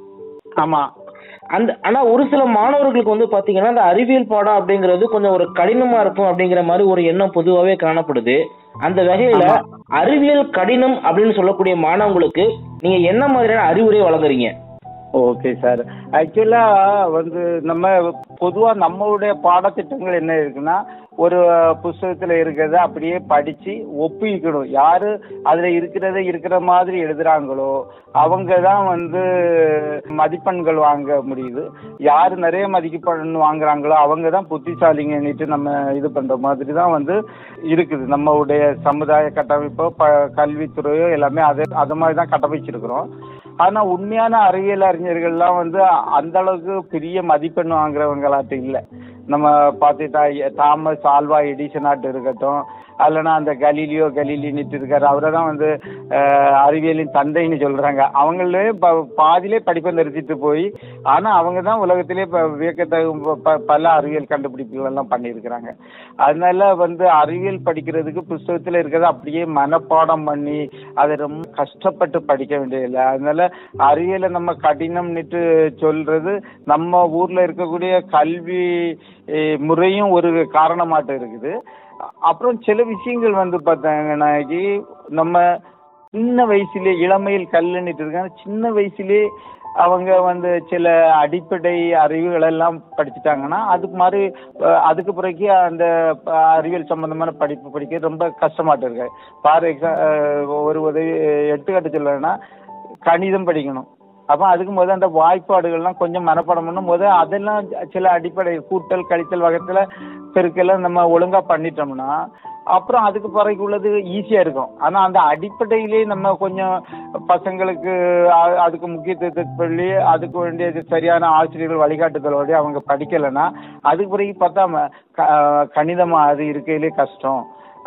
ஆமா அந்த ஆனா ஒரு சில மாணவர்களுக்கு வந்து பாத்தீங்கன்னா அந்த அறிவியல் பாடம் அப்படிங்கிறது கொஞ்சம் ஒரு கடினமா இருக்கும் அப்படிங்கிற மாதிரி ஒரு எண்ணம் பொதுவாகவே காணப்படுது அந்த வகையில ஆமா. அறிவியல் கடினம் அப்படின்னு சொல்லக்கூடிய மாணவங்களுக்கு நீங்க என்ன மாதிரியான அறிவுரை வழங்குறீங்க ஓகே சார் ஆக்சுவலா வந்து நம்ம பொதுவா நம்மளுடைய பாடத்திட்டங்கள் என்ன இருக்குன்னா ஒரு புஸ்தகத்துல இருக்கிறத அப்படியே படிச்சு ஒப்பிக்கணும் யாரு அதுல இருக்கிறத இருக்கிற மாதிரி எழுதுறாங்களோ அவங்க தான் வந்து மதிப்பெண்கள் வாங்க முடியுது யாரு நிறைய மதிப்பெண் வாங்குறாங்களோ அவங்க தான் புத்திசாலிங்கன்னுட்டு நம்ம இது பண்ற மாதிரி தான் வந்து இருக்குது நம்மளுடைய சமுதாய கட்டமைப்போ ப கல்வித்துறையோ எல்லாமே அதை அது மாதிரி தான் கட்டமைச்சிருக்கிறோம் ஆனா உண்மையான அறிவியல் அறிஞர்கள்லாம் வந்து அந்த அளவுக்கு பெரிய மதிப்பெண் வாங்குறவங்களாட்டு இல்லை நம்ம பார்த்துட்டா தாமஸ் ஆல்வா எடிசனாட்டு இருக்கட்டும் அல்லனா அந்த கலீலியோ கலீலின்னுட்டு இருக்காரு அவரை தான் வந்து அஹ், அறிவியலின் தந்தைன்னு சொல்றாங்க அவங்களே ப- பாதியிலே படிப்பை நிறுத்திட்டு போய் ஆனா அவங்க தான் உலகத்திலே ப- வியக்கத்தகு ப- பல அறிவியல் கண்டுபிடிப்புகள் எல்லாம் பண்ணியிருக்கிறாங்க அதனால வந்து அறிவியல் படிக்கிறதுக்கு புஸ்தகத்துல இருக்கிறத அப்படியே மனப்பாடம் பண்ணி அதை ரொம்ப கஷ்டப்பட்டு படிக்க வேண்டியதில்லை அதனால அறிவியலை நம்ம கடினம்னுட்டு சொல்றது நம்ம ஊர்ல இருக்கக்கூடிய கல்வி eh, முறையும் ஒரு காரணமாட்டு இருக்குது அ- அப்புறம் சில விஷயங்கள் வந்து பார்த்தாங்கன்னாக்கி நம்ம சின்ன வயசுலயே இளமையில் கல்லுன்னுட்டு இருக்காங்க சின்ன வயசுலயே அவங்க வந்து சில அடிப்படை அறிவுகள் எல்லாம் படிச்சுட்டாங்கன்னா அதுக்கு மாதிரி அஹ், அதுக்கு பிறகு அந்த அஹ், அறிவியல் சம்பந்தமான படிப்பு படிக்க ரொம்ப கஷ்டமாட்டு இருக்கு ஃபார் எக்ஸா ஒரு உதவி எடுத்துக்காட்டு சொல்லணும்னா கணிதம் படிக்கணும் அப்போ அதுக்கு முதல்ல அந்த வாய்ப்பாடுகள்லாம் கொஞ்சம் மனப்பாடம் பண்ணும் போது அதெல்லாம் சில அடிப்படை கூட்டல் கழித்தல் வகத்துல பெருக்கெல்லாம் நம்ம ஒழுங்கா பண்ணிட்டோம்னா அப்புறம் அதுக்கு பிறகு உள்ளது ஈஸியா இருக்கும் ஆனா அந்த அடிப்படையிலே நம்ம கொஞ்சம் பசங்களுக்கு அ- அதுக்கு முக்கியத்துவத்தை சொல்லி அதுக்கு வேண்டிய சரியான ஆசிரியர்கள் வழிகாட்டுதலோட அவங்க படிக்கலைன்னா அதுக்கு பிறகு பார்த்தா ம- க- கணிதமா அது இருக்கையிலே கஷ்டம்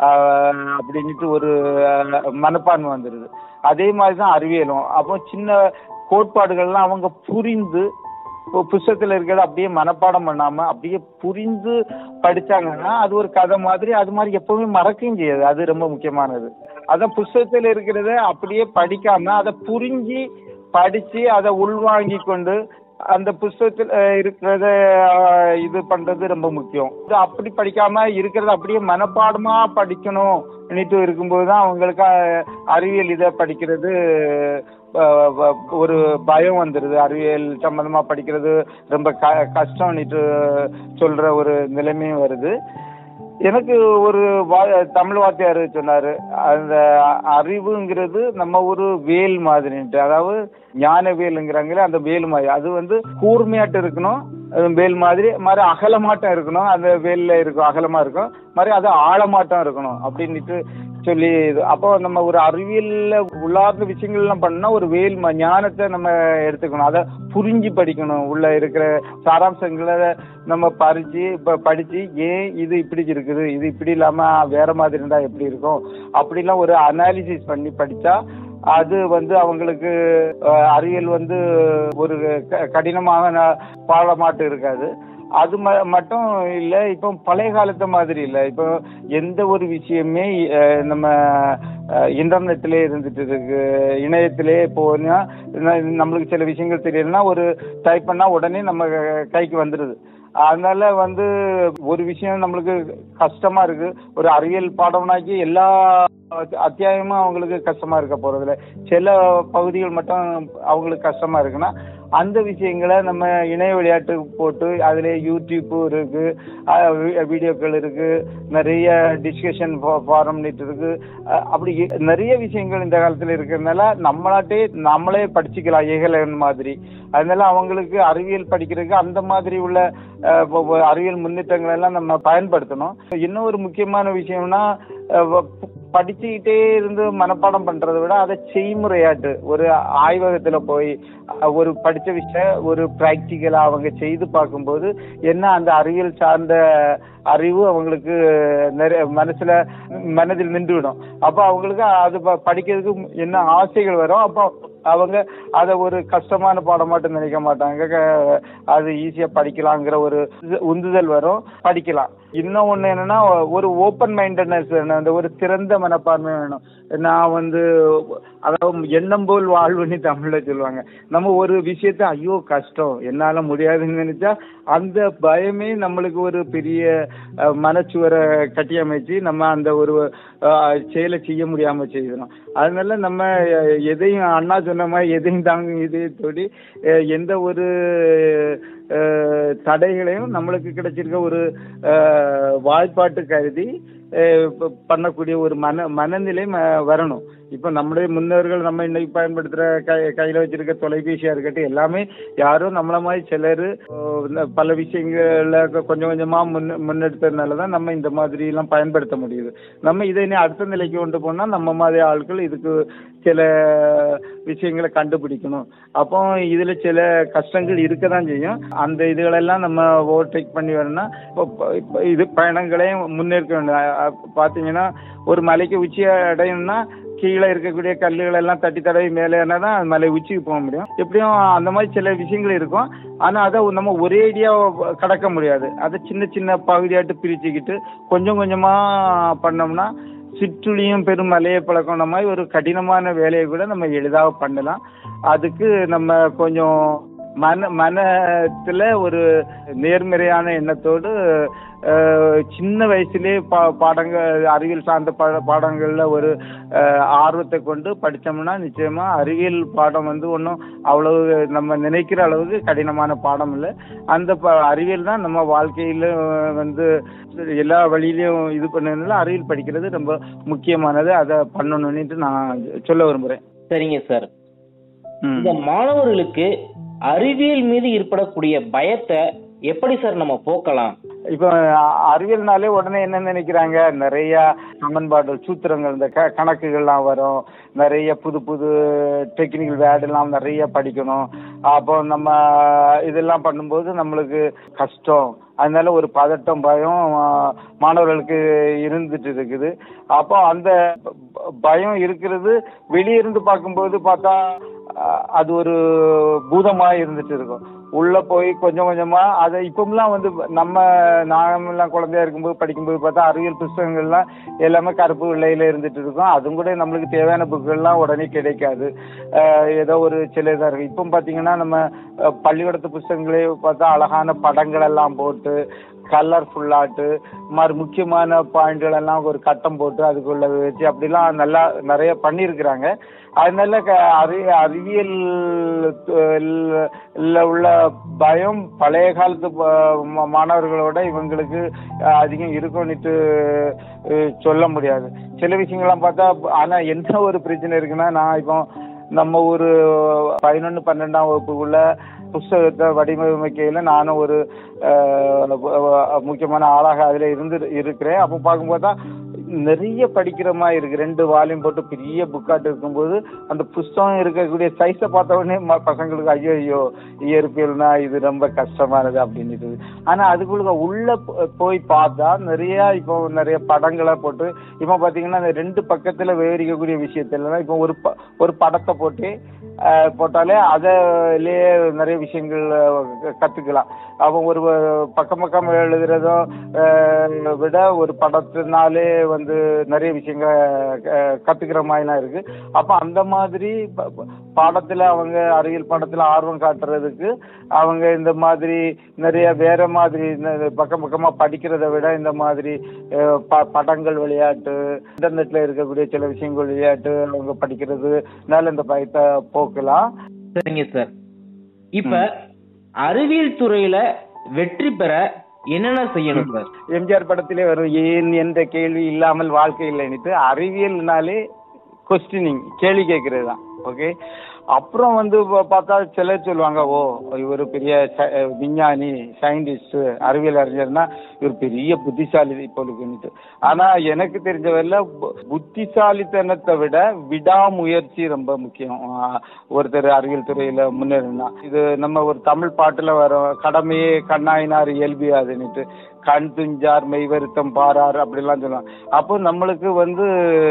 ஆஹ் அப்படின்ட்டு ஒரு அஹ், மனப்பான்மை வந்துடுது அதே மாதிரி தான் அறிவியலும் அப்போ சின்ன கோட்பாடுகள்லாம் அவங்க புரிந்து இப்போ புஸ்தகத்துல இருக்கிறத அப்படியே மனப்பாடம் பண்ணாம அப்படியே புரிந்து படிச்சாங்கன்னா அது ஒரு கதை மாதிரி அது மாதிரி எப்பவுமே மறக்கவும் செய்யாது அது ரொம்ப முக்கியமானது அதான் புஸ்தகத்துல இருக்கிறத அப்படியே படிக்காம அதை புரிஞ்சு படிச்சு அதை உள்வாங்கி கொண்டு அந்த புஸ்தகத்தில் அஹ், இருக்கிறத அஹ், இது பண்றது ரொம்ப முக்கியம் இது அப்படி படிக்காம இருக்கிறத அப்படியே மனப்பாடமா படிக்கணும் பண்ணிட்டு இருக்கும்போது தான் அவங்களுக்கு அஹ், அறிவியல் இதை படிக்கிறது அஹ், வ- ஒரு பயம் வந்துடுது அறிவியல் சம்பந்தமா படிக்கிறது ரொம்ப க கஷ்டம்னுட்டு சொல்ற ஒரு நிலைமையும் வருது எனக்கு ஒரு வா தமிழ் வாத்தியார் சொன்னாரு அந்த அறிவுங்கிறது நம்ம ஒரு வேல் மாதிரின்ட்டு அதாவது ஞான வேலுங்கிறாங்களே அந்த வேல் மாதிரி அது வந்து கூர்மையாட்டம் இருக்கணும் அது வேல் மாதிரி மாதிரி அகலமாட்டம் இருக்கணும் அந்த வேல்ல இருக்கும் அகலமா இருக்கும் மாதிரி அது ஆழமாட்டம் இருக்கணும் அப்படின்னுட்டு சொல்லி இது அப்போ நம்ம ஒரு அறிவியல்ல உள்ளார்ந்த விஷயங்கள் எல்லாம் பண்ணா ஒரு வேல் ம- ஞானத்தை நம்ம எடுத்துக்கணும் அதை புரிஞ்சு படிக்கணும் உள்ள இருக்கிற சாராம்சங்களை நம்ம பறிச்சு இப்ப படிச்சு ஏன் இது இப்படி இருக்குது இது இப்படி இல்லாம வேற மாதிரி இருந்தா எப்படி இருக்கும் அப்படிலாம் ஒரு அனாலிசிஸ் பண்ணி படிச்சா அது வந்து அவங்களுக்கு அஹ், அறிவியல் வந்து ஒரு க- கடினமாக ந- பாடமாட்டு இருக்காது அது ம- மட்டும் இல்ல இப்போ பழைய காலத்து மாதிரி இல்ல இப்போ எந்த ஒரு விஷயமே அஹ், நம்ம அஹ், இன்டர்நெட்ல இருந்துட்டு இருக்கு இணையத்திலே போனா ந- நம்மளுக்கு சில விஷயங்கள் தெரியலன்னா ஒரு டைப் பண்ணா உடனே நம்ம கைக்கு வந்துடுது அதனால வந்து ஒரு விஷயம் நம்மளுக்கு கஷ்டமா இருக்கு ஒரு அறிவியல் பாடம்னாக்கி எல்லா அத்தியாயமும் அவங்களுக்கு கஷ்டமா இருக்க போறதில்ல சில பகுதிகள் மட்டும் அவங்களுக்கு கஷ்டமா இருக்குன்னா அந்த விஷயங்களை நம்ம இணைய விளையாட்டு போட்டு அதுல யூடியூப் இருக்கு அஹ் வி- வீடியோக்கள் இருக்கு நிறைய டிஸ்கஷன் ஃபாரம் இருக்கு அஹ் அப்படி எ- நிறைய விஷயங்கள் இந்த காலத்துல இருக்கிறதுனால நம்மளாட்டே நம்மளே படிச்சுக்கலாம் ஏகலன் மாதிரி அதனால அவங்களுக்கு அறிவியல் படிக்கிறதுக்கு அந்த மாதிரி உள்ள அஹ், வ- வ- அறிவியல் முன்னேற்றங்கள் எல்லாம் நம்ம பயன்படுத்தணும் இன்னும் ஒரு முக்கியமான விஷயம்னா அஹ், வ- பு- படிச்சுக்கிட்டே இருந்து மனப்பாடம் பண்றதை விட அதை செய்முறையாட்டு ஒரு ஆய்வகத்துல போய் அஹ், ஒரு படிச்ச விஷயம் ஒரு பிராக்டிக்கலா அவங்க செய்து பார்க்கும்போது என்ன அந்த அறிவியல் சார்ந்த அறிவு அவங்களுக்கு நிறைய மனசுல மனதில் நின்றுவிடும் அப்போ அவங்களுக்கு அது ப- படிக்கிறதுக்கு என்ன ஆசைகள் வரும் அப்போ அவங்க அதை ஒரு கஷ்டமான பாடமாட்டு நினைக்க மாட்டாங்க க- அது ஈஸியா படிக்கலாங்கிற ஒரு இது- உந்துதல் வரும் படிக்கலாம் இன்னும் ஒண்ணு என்னன்னா ஒரு ஓப்பன் மைண்டட்னஸ் அந்த ஒரு திறந்த மனப்பான்மை வேணும் நான் வந்து அதாவது எண்ணம் போல் வாழ்வுன்னு தமிழ்ல சொல்லுவாங்க நம்ம ஒரு விஷயத்த ஐயோ கஷ்டம் என்னால முடியாதுன்னு நினைச்சா அந்த பயமே நம்மளுக்கு ஒரு பெரிய அஹ், மனச்சுவரை கட்டியமைச்சு நம்ம அந்த ஒரு அஹ், செயலை செய்ய முடியாம செய்யணும் அதனால நம்ம அஹ், எதையும் அண்ணா சொன்ன மாதிரி எதையும் தாங்க இதயத்தோடி அஹ், எந்த ஒரு அஹ், தடைகளையும் நம்மளுக்கு கிடைச்சிருக்க ஒரு அஹ், வாய்ப்பாட்டு கருதி அஹ், ப- பண்ணக்கூடிய ஒரு மன மனநிலை ம- வரணும் இப்போ நம்முடைய முன்னோர்கள் நம்ம இன்னைக்கு பயன்படுத்துற கை கையில வச்சிருக்க தொலைபேசியா இருக்கட்டும் எல்லாமே யாரும் நம்மள மாதிரி சிலர் பல விஷயங்கள்ல கொ- கொஞ்சம் கொஞ்சமா முன் முன்னெடுத்ததுனால தான் நம்ம இந்த மாதிரி எல்லாம் பயன்படுத்த முடியுது நம்ம இதை இனி அடுத்த நிலைக்கு கொண்டு போனா நம்ம மாதிரி ஆட்கள் இதுக்கு சில விஷயங்களை கண்டுபிடிக்கணும் அப்போ இதுல சில கஷ்டங்கள் இருக்க தான் செய்யும் அந்த இதுகளெல்லாம் நம்ம ஓவர்டேக் பண்ணி வரணும்னா இப்போ இப்போ இது பயணங்களே முன்னேற்க வேண்டும் அ- அ- பாத்தீங்கன்னா ஒரு மலைக்கு உச்சி அடையணும்னா கீழே இருக்கக்கூடிய கல்லுகள் எல்லாம் தட்டி தடவி மேலே ஏறினா தான் அந்த மலை உச்சிக்கு போக முடியும் எப்படியும் அந்த மாதிரி சில விஷயங்கள் இருக்கும் ஆனா அதை நம்ம ஒரேடியா கடக்க முடியாது அதை சின்ன சின்ன பகுதியாட்டு பிரிச்சுக்கிட்டு கொஞ்சம் கொஞ்சமா பண்ணோம்னா சிற்றுளியும் பெரும் மலையை பழக்கின மாதிரி ஒரு கடினமான வேலையை கூட நம்ம எளிதாக பண்ணலாம் அதுக்கு நம்ம கொஞ்சம் மன மனத்துல ஒரு நேர்மறையான எண்ணத்தோடு அஹ், சின்ன வயசுலயே பா பாடங்கள் அறிவியல் சார்ந்த பா பாடங்கள்ல ஒரு அஹ், ஆர்வத்தை கொண்டு படிச்சோம்னா நிச்சயமா அறிவியல் பாடம் வந்து ஒன்றும் அவ்வளவு நம்ம நினைக்கிற அளவுக்கு கடினமான பாடம் இல்லை அந்த ப- அறிவியல் தான் நம்ம வாழ்க்கையில வந்து எல்லா வழியிலையும் இது பண்ணதுனால அறிவியல் படிக்கிறது ரொம்ப முக்கியமானது அதை பண்ணணும்னுட்டு நான் சொல்ல விரும்புறேன் சரிங்க சார் ம். இந்த மாணவர்களுக்கு அறிவியல் மீது ஏற்படக்கூடிய பயத்தை எப்படி சார் நம்ம போக்கலாம் இப்போ அ- அறிவியல்னாலே உடனே என்ன நினைக்கிறாங்க நிறைய சமன்பாடு சூத்திரங்கள் இந்த க கணக்குகள்லாம் வரும் நிறைய புது புது டெக்னிக்கல் வேர்டெல்லாம் நிறைய படிக்கணும் அப்போ நம்ம இதெல்லாம் பண்ணும்போது நம்மளுக்கு கஷ்டம் அதனால ஒரு பதட்டம் பயம் ஆ, மாணவர்களுக்கு இருந்துட்டு இருக்குது அப்போ அந்த ப- ப- பயம் இருக்கிறது வெளியிருந்து பார்க்கும்போது பார்த்தா ஆ, அது ஒரு பூதமா இருந்துட்டு இருக்கும் உள்ள போய் கொஞ்சம் கொஞ்சமா அதை இப்பமெல்லாம் வந்து நம்ம நாமெல்லாம் குழந்தையா இருக்கும்போது படிக்கும்போது பார்த்தா அறிவியல் புஸ்தகங்கள்லாம் எல்லாமே கருப்பு வெள்ளையில இருந்துட்டு இருக்கும் அதுவும் கூட நம்மளுக்கு தேவையான புக்குகள்லாம் உடனே கிடைக்காது அஹ் ஏதோ ஒரு சில இதாக இருக்கு இப்போ பார்த்தீங்கன்னா நம்ம அஹ், பள்ளிக்கூடத்து புஸ்தகங்களே பார்த்தா அழகான படங்கள் எல்லாம் போட்டு கலர்ஃபுல்லாட்டு மாதிரி முக்கியமான பாயிண்ட்கள் எல்லாம் ஒரு கட்டம் போட்டு அதுக்குள்ள வச்சு அப்படிலாம் நல்லா நிறைய பண்ணியிருக்கிறாங்க அதனால க- அறி அறிவியல் ல- ல உள்ள பயம் பழைய காலத்து ப- ம- மாணவர்களோட இவங்களுக்கு அஹ், அதிகம் இருக்கும்னுட்டு அஹ், சொல்ல முடியாது சில விஷயங்கள்லாம் பார்த்தா ஆனா என்ன ஒரு பிரச்சனை இருக்குன்னா நான் இப்போ நம்ம ஒரு பதினொன்று பன்னெண்டாம் வகுப்புக்குள்ள புஸ்தகத்தை வடிவமைக்கையில நானும் ஒரு அஹ், அஹ், முக்கியமான ஆளாக அதுல இருந்து இருக்கிறேன் அப்போ பார்க்கும்போது தான் நிறைய படிக்கிற மாதிரி இருக்கு ரெண்டு வால்யூம் போட்டு பெரிய புக்காட்டு இருக்கும்போது அந்த புஸ்தகம் இருக்கக்கூடிய சைஸை பார்த்த உடனே ம- பசங்களுக்கு ஐயோ ஐயோ இயற்பியல்னா இது ரொம்ப கஷ்டமானது அப்படின்ட்டு ஆனா அதுக்குள்ள உள்ள போ- போய் பார்த்தா நிறைய இப்போ நிறைய படங்களை போட்டு இப்போ பாத்தீங்கன்னா அந்த ரெண்டு பக்கத்துல விவரிக்கக்கூடிய விஷயத்துல இப்போ ஒரு ப- ஒரு படத்தை போட்டு அஹ், போட்டாலே அதிலேயே நிறைய விஷயங்கள் அஹ், கத்துக்கலாம் அவன் ஒரு பக்கம் பக்கம் எழுதுறதும் அஹ், விட ஒரு படத்தினாலே வந்து நிறைய விஷயங்களை அஹ், கத்துக்கிற மாதிரிலாம் இருக்கு அப்ப அந்த மாதிரி ப- ப- பாடத்துல அவங்க அறிவியல் பாடத்துல ஆர்வம் காட்டுறதுக்கு அவங்க இந்த மாதிரி நிறைய வேற மாதிரி இந்த பக்கம் பக்கமா படிக்கிறதை விட இந்த மாதிரி அஹ், ப- படங்கள் விளையாட்டு இன்டர்நெட்ல இருக்கக்கூடிய சில விஷயங்கள் விளையாட்டு அவங்க படிக்கிறதுனால இந்த பயத்தை போக்கலாம் சரிங்க சார் இப்ப அறிவியல் துறையில வெற்றி பெற என்னென்ன செய்யணும் சார் எம்ஜிஆர் படத்திலே வரும் ஏன் என்ற கேள்வி இல்லாமல் வாழ்க்கை இல்லைன்னுட்டு அறிவியல்னாலே கொஸ்டினிங் கேள்வி கேட்கறது தான் ஓகே அப்புறம் வந்து பா- பார்த்தா சிலர் சொல்லுவாங்க ஓ இவர் பெரிய ச- விஞ்ஞானி சயின்டிஸ்ட் அறிவியல் அறிஞர்னா இவர் பெரிய புத்திசாலி இப்போலுக்குன்னுட்டு ஆனா எனக்கு தெரிஞ்ச வரையில பு- புத்திசாலித்தனத்தை விட விடாமுயற்சி ரொம்ப முக்கியம் ஆஹ் ஒருத்தர் அறிவியல் துறையில முன்னேறினா இது நம்ம ஒரு தமிழ் பாட்டுல வரும் கடமையே கண்ணாயினார் இயல்பியாதுன்னுட்டு கண் துஞ்சார் மெய் வருத்தம் பாரார் அப்படிலாம் சொல்லுவாங்க அப்போ நம்மளுக்கு வந்து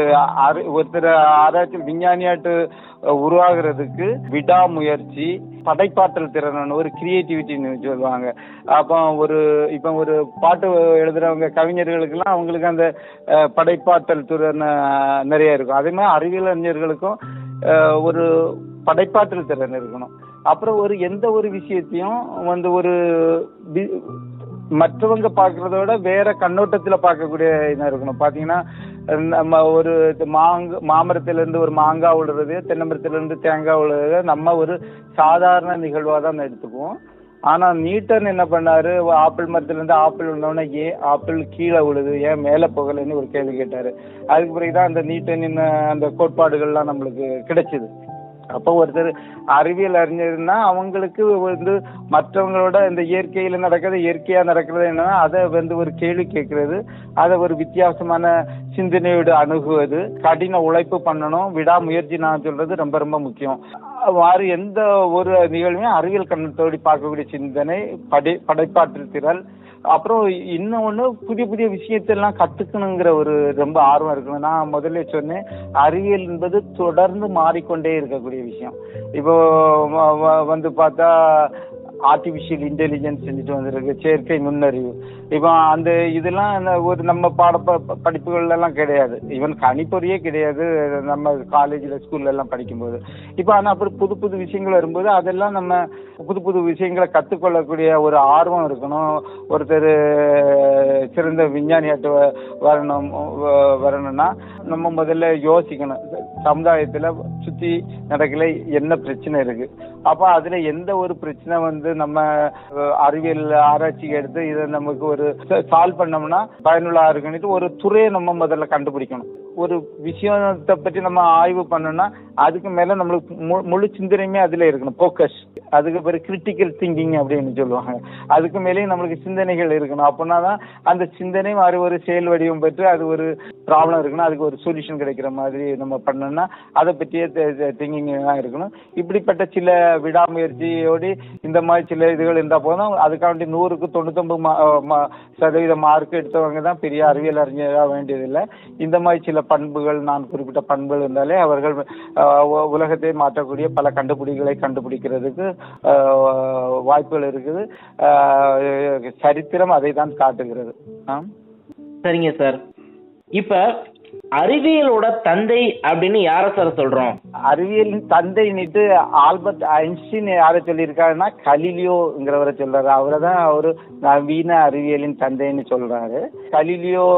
அறி ஒருத்தர் ஆராய்ச்சி விஞ்ஞானியாட்டு உருவாகிறதுக்கு விடாமுயற்சி படைப்பாற்றல் திறன் ஒரு கிரியேட்டிவிட்டின்னு சொல்லுவாங்க அப்போ ஒரு இப்போ ஒரு பாட்டு எழுதுறவங்க கவிஞர்களுக்கெல்லாம் அவங்களுக்கு அந்த அஹ், படைப்பாற்றல் திறன் அஹ், நிறைய இருக்கும் அதே மாதிரி அறிவியல் அறிஞர்களுக்கும் அஹ், ஒரு படைப்பாற்றல் திறன் இருக்கணும் அப்புறம் ஒரு எந்த ஒரு விஷயத்தையும் வந்து ஒரு வி- மற்றவங்க பார்க்கறத விட வேற கண்ணோட்டத்துல பார்க்கக்கூடிய இதா இருக்கணும் பாத்தீங்கன்னா நம்ம ஒரு மாங்க மாமரத்துல இருந்து ஒரு மாங்காய் விழுறது தென்னமரத்துல இருந்து தேங்காய் விழுறது நம்ம ஒரு சாதாரண நிகழ்வா தான் எடுத்துக்குவோம் ஆனா நீட்டன் என்ன பண்ணாரு ஆப்பிள் மரத்துல இருந்து ஆப்பிள் விழுந்தோடனே ஏன் ஆப்பிள் கீழே விழுது ஏன் மேல போகலைன்னு ஒரு கேள்வி கேட்டாரு அதுக்கு பிறகுதான் அந்த நீட்டனின் அந்த கோட்பாடுகள்லாம் நம்மளுக்கு கிடைச்சது அப்போ ஒருத்தர் அறிவியல் அறிஞர்னா அவங்களுக்கு வந்து மற்றவங்களோட இந்த இயற்கையில நடக்கிறது இயற்கையா நடக்கிறது என்னன்னா அதை வந்து ஒரு கேள்வி கேட்கறது அதை ஒரு வித்தியாசமான சிந்தனையோடு அணுகுவது கடின உழைப்பு பண்ணணும் விடாமுயற்சி நான் சொல்றது ரொம்ப ரொம்ப முக்கியம் அவ்வாறு எந்த ஒரு நிகழ்வையும் அறிவியல் கண்ணத்தோடு பார்க்கக்கூடிய சிந்தனை படை படைப்பாற்றல் திறல் அப்புறம் இன்னொன்னு புதிய புதிய விஷயத்தெல்லாம் கத்துக்கணுங்கிற ஒரு ரொம்ப ஆர்வம் இருக்கணும் நான் முதல்ல சொன்னேன் அறிவியல் என்பது தொடர்ந்து மாறிக்கொண்டே இருக்கக்கூடிய விஷயம் இப்போ வ- வ- வந்து பார்த்தா ஆர்டிபிஷியல் இன்டெலிஜென்ஸ் செஞ்சுட்டு வந்திருக்கு செயற்கை நுண்ணறிவு இப்போ அந்த இதெல்லாம் அந்த ஒரு நம்ம பாட ப- ப- படிப்புகள்ல எல்லாம் கிடையாது ஈவன் கணிப்பொறியே கிடையாது நம்ம காலேஜில் ஸ்கூல்ல எல்லாம் படிக்கும்போது இப்போ ஆனால் அப்படி புது புது விஷயங்கள் வரும்போது அதெல்லாம் நம்ம புது புது விஷயங்களை கற்றுக்கொள்ளக்கூடிய ஒரு ஆர்வம் இருக்கணும் ஒருத்தர் சிறந்த விஞ்ஞானியாட்டு வ- வரணும் வ- வரணும்னா நம்ம முதல்ல யோசிக்கணும் சமுதாயத்துல சுத்தி நடக்கல என்ன பிரச்சனை இருக்கு அப்ப அதுல எந்த ஒரு பிரச்சனை வந்து நம்ம அஹ், அறிவியல் ஆராய்ச்சிக்கு எடுத்து இதை நமக்கு ஒரு சால்வ் பண்ணோம்னா பயனுள்ளா இருக்குன்னுட்டு ஒரு துறையை நம்ம முதல்ல கண்டுபிடிக்கணும் ஒரு விஷயத்தை பற்றி நம்ம ஆய்வு பண்ணோம்னா அதுக்கு மேல நம்மளுக்கு மு- முழு சிந்தனையுமே அதுல இருக்கணும் ஃபோக்கஸ் அதுக்கு பிறகு கிரிட்டிக்கல் திங்கிங் அப்படின்னு சொல்லுவாங்க அதுக்கு மேலேயும் நம்மளுக்கு சிந்தனைகள் இருக்கணும் அப்படின்னா தான் அந்த சிந்தனை மாதிரி ஒரு செயல் வடிவம் பெற்று அது ஒரு ப்ராப்ளம் இருக்குன்னா அதுக்கு ஒரு சொல்யூஷன் கிடைக்கிற மாதிரி நம்ம பண்ணோம்னா அதை பற்றிய திங்கிங் தான் இருக்கணும் இப்படிப்பட்ட சில விடாமுயற்சியோடு இந்த மாதிரி சில இதுகள் இருந்தால் போதும் அதுக்காண்டி நூறுக்கு தொண்ணூத்தொம்பது மா- மா- சதவீத மார்க் எடுத்தவங்க தான் பெரிய அறிவியல் அறிஞராக வேண்டியதில்லை இந்த மாதிரி சில பண்புகள் நான் குறிப்பிட்ட பண்புகள் இருந்தாலே அவர்கள் அஹ், உ- உலகத்தை மாற்றக்கூடிய பல கண்டுபிடிகளை கண்டுபிடிக்கிறதுக்கு அஹ், வாய்ப்புகள் இருக்குது அஹ், சரித்திரம் அதை தான் காட்டுகிறது ஆம் சரிங்க சார் இப்ப அறிவியலோட தந்தை அப்படின்னு யார சார் சொல்றோம் அறிவியலின் தந்தைன்னுட்டு ஆல்பர்ட் ஐன்ஸ்டீன் யாரை சொல்லியிருக்காருன்னா கலிலியோங்கிறவரை சொல்றாரு அவரை தான் அவரு நவீன அறிவியலின் தந்தைன்னு சொல்றாரு கலிலியோ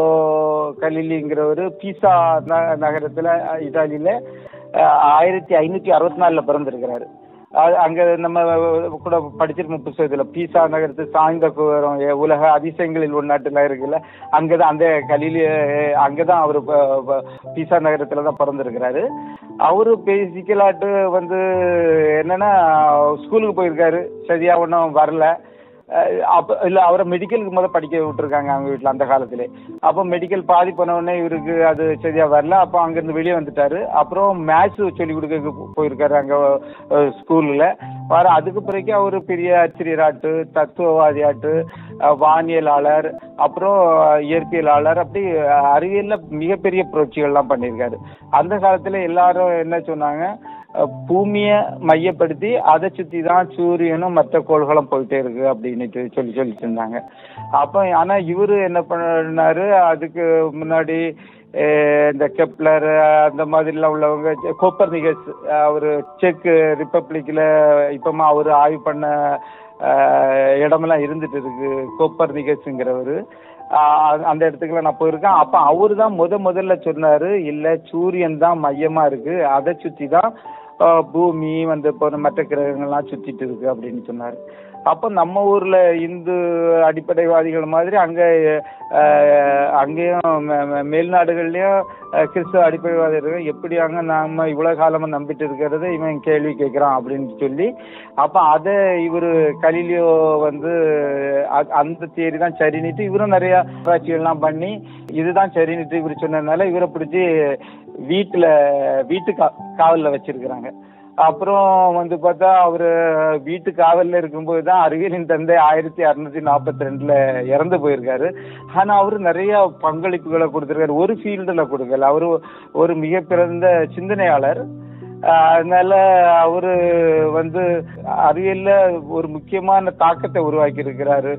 கலிலிங்கிறவர் பீசா ந- நகரத்துல இத்தாலியில அஹ், ஆயிரத்தி ஐநூத்தி அறுபத்தி நாலுல பிறந்திருக்கிறாரு அது அங்க நம்ம கூட படிச்சிருக்கோம் புத்தகத்துல பீசா நகரத்து சாய்ந்த குவரம் எ- உலக அதிசயங்களில் உள்நாட்டுல இருக்குல்ல அங்கதான் அந்த கலிலிய அங்கதான் அவரு ப- ப- பீசா நகரத்துல தான் பிறந்திருக்கிறாரு அவரு பேசிக்கலாட்டு வந்து என்னன்னா ஸ்கூலுக்கு போயிருக்காரு சரியா ஒன்றும் வரல அஹ் அப்ப இல்ல அவரை மெடிக்கலுக்கு முத படிக்க விட்டுருக்காங்க அவங்க வீட்டுல அந்த காலத்திலே அப்போ மெடிக்கல் பாதி போன உடனே இவருக்கு அது சரியா வரல அப்போ அங்கிருந்து வெளியே வந்துட்டாரு அப்புறம் மேத்ஸ் சொல்லி கொடுக்க போயிருக்காரு அங்க அஹ், ஸ்கூல்ல வர அதுக்கு பிறகு அவர் பெரிய ஆச்சரியராட்டு தத்துவவாதியாட்டு அஹ், வானியலாளர் அப்புறம் இயற்பியலாளர் அப்படி அஹ், அறிவியல்ல மிகப்பெரிய புரட்சிகள்லாம் பண்ணியிருக்காரு அந்த காலத்துல எல்லாரும் என்ன சொன்னாங்க அஹ், பூமியை மையப்படுத்தி அதை சுத்தி தான் சூரியனும் மற்ற கோள்களும் போயிட்டே இருக்கு அப்படின்னுட்டு சொல்லி சொல்லிட்டு இருந்தாங்க அப்போ ஆனா இவரு என்ன பண்ணாரு அதுக்கு முன்னாடி அஹ், இந்த கெப்லர் அந்த மாதிரிலாம் உள்ளவங்க கோப்பர்னிகஸ் அவர் செக் ரிப்பப்ளிக்ல இப்பமா அவர் ஆய்வு பண்ண அஹ், இடமெல்லாம் இருந்துட்டு இருக்கு கோப்பர்னிகஸ்ங்கிறவர் அந்த இடத்துக்குலாம் நான் போயிருக்கேன் அப்ப அவரு தான் முத முதல்ல சொன்னாரு இல்ல சூரியன் தான் மையமா இருக்கு அதை சுத்தி தான் அஹ், பூமி வந்து இப்போ மற்ற கிரகங்கள்லாம் சுத்திட்டு இருக்கு அப்படின்னு சொன்னாரு அப்போ நம்ம ஊர்ல இந்து அடிப்படைவாதிகள் மாதிரி அங்க அஹ், அங்கேயும் மே- மே- மேல்நாடுகள்லயும் அஹ், கிறிஸ்துவ அடிப்படைவாதிகள் எப்படி அங்க நாம இவ்வளவு காலமா நம்பிட்டு இருக்கிறத இவன் கேள்வி கேட்கிறான் அப்படின்னு சொல்லி அப்ப அதை இவரு கலீலியோ வந்து அ- அந்த தியரி தான் சரின்னுட்டு இவரும் நிறைய ஆராய்ச்சிகள்லாம் பண்ணி இதுதான் சரின்னுட்டு இவர் சொன்னதுனால இவரை பிடிச்சி வீட்டுல வீட்டு கா காவல்ல வச்சிருக்கிறாங்க அப்புறம் வந்து பார்த்தா அவரு வீட்டு காவல்ல இருக்கும்போது தான் அறிவியலின் தந்தை ஆயிரத்தி அறுநூத்தி நாற்பத்தி ரெண்டுல இறந்து போயிருக்காரு ஆனா அவரு நிறைய பங்களிப்புகளை கொடுத்திருக்காரு ஒரு ஃபீல்டுல கொடுக்கல அவரு ஒரு மிக பிறந்த சிந்தனையாளர் ஆஹ் அதனால அவரு வந்து அறிவியல்ல ஒரு முக்கியமான தாக்கத்தை உருவாக்கி இருக்கிறாரு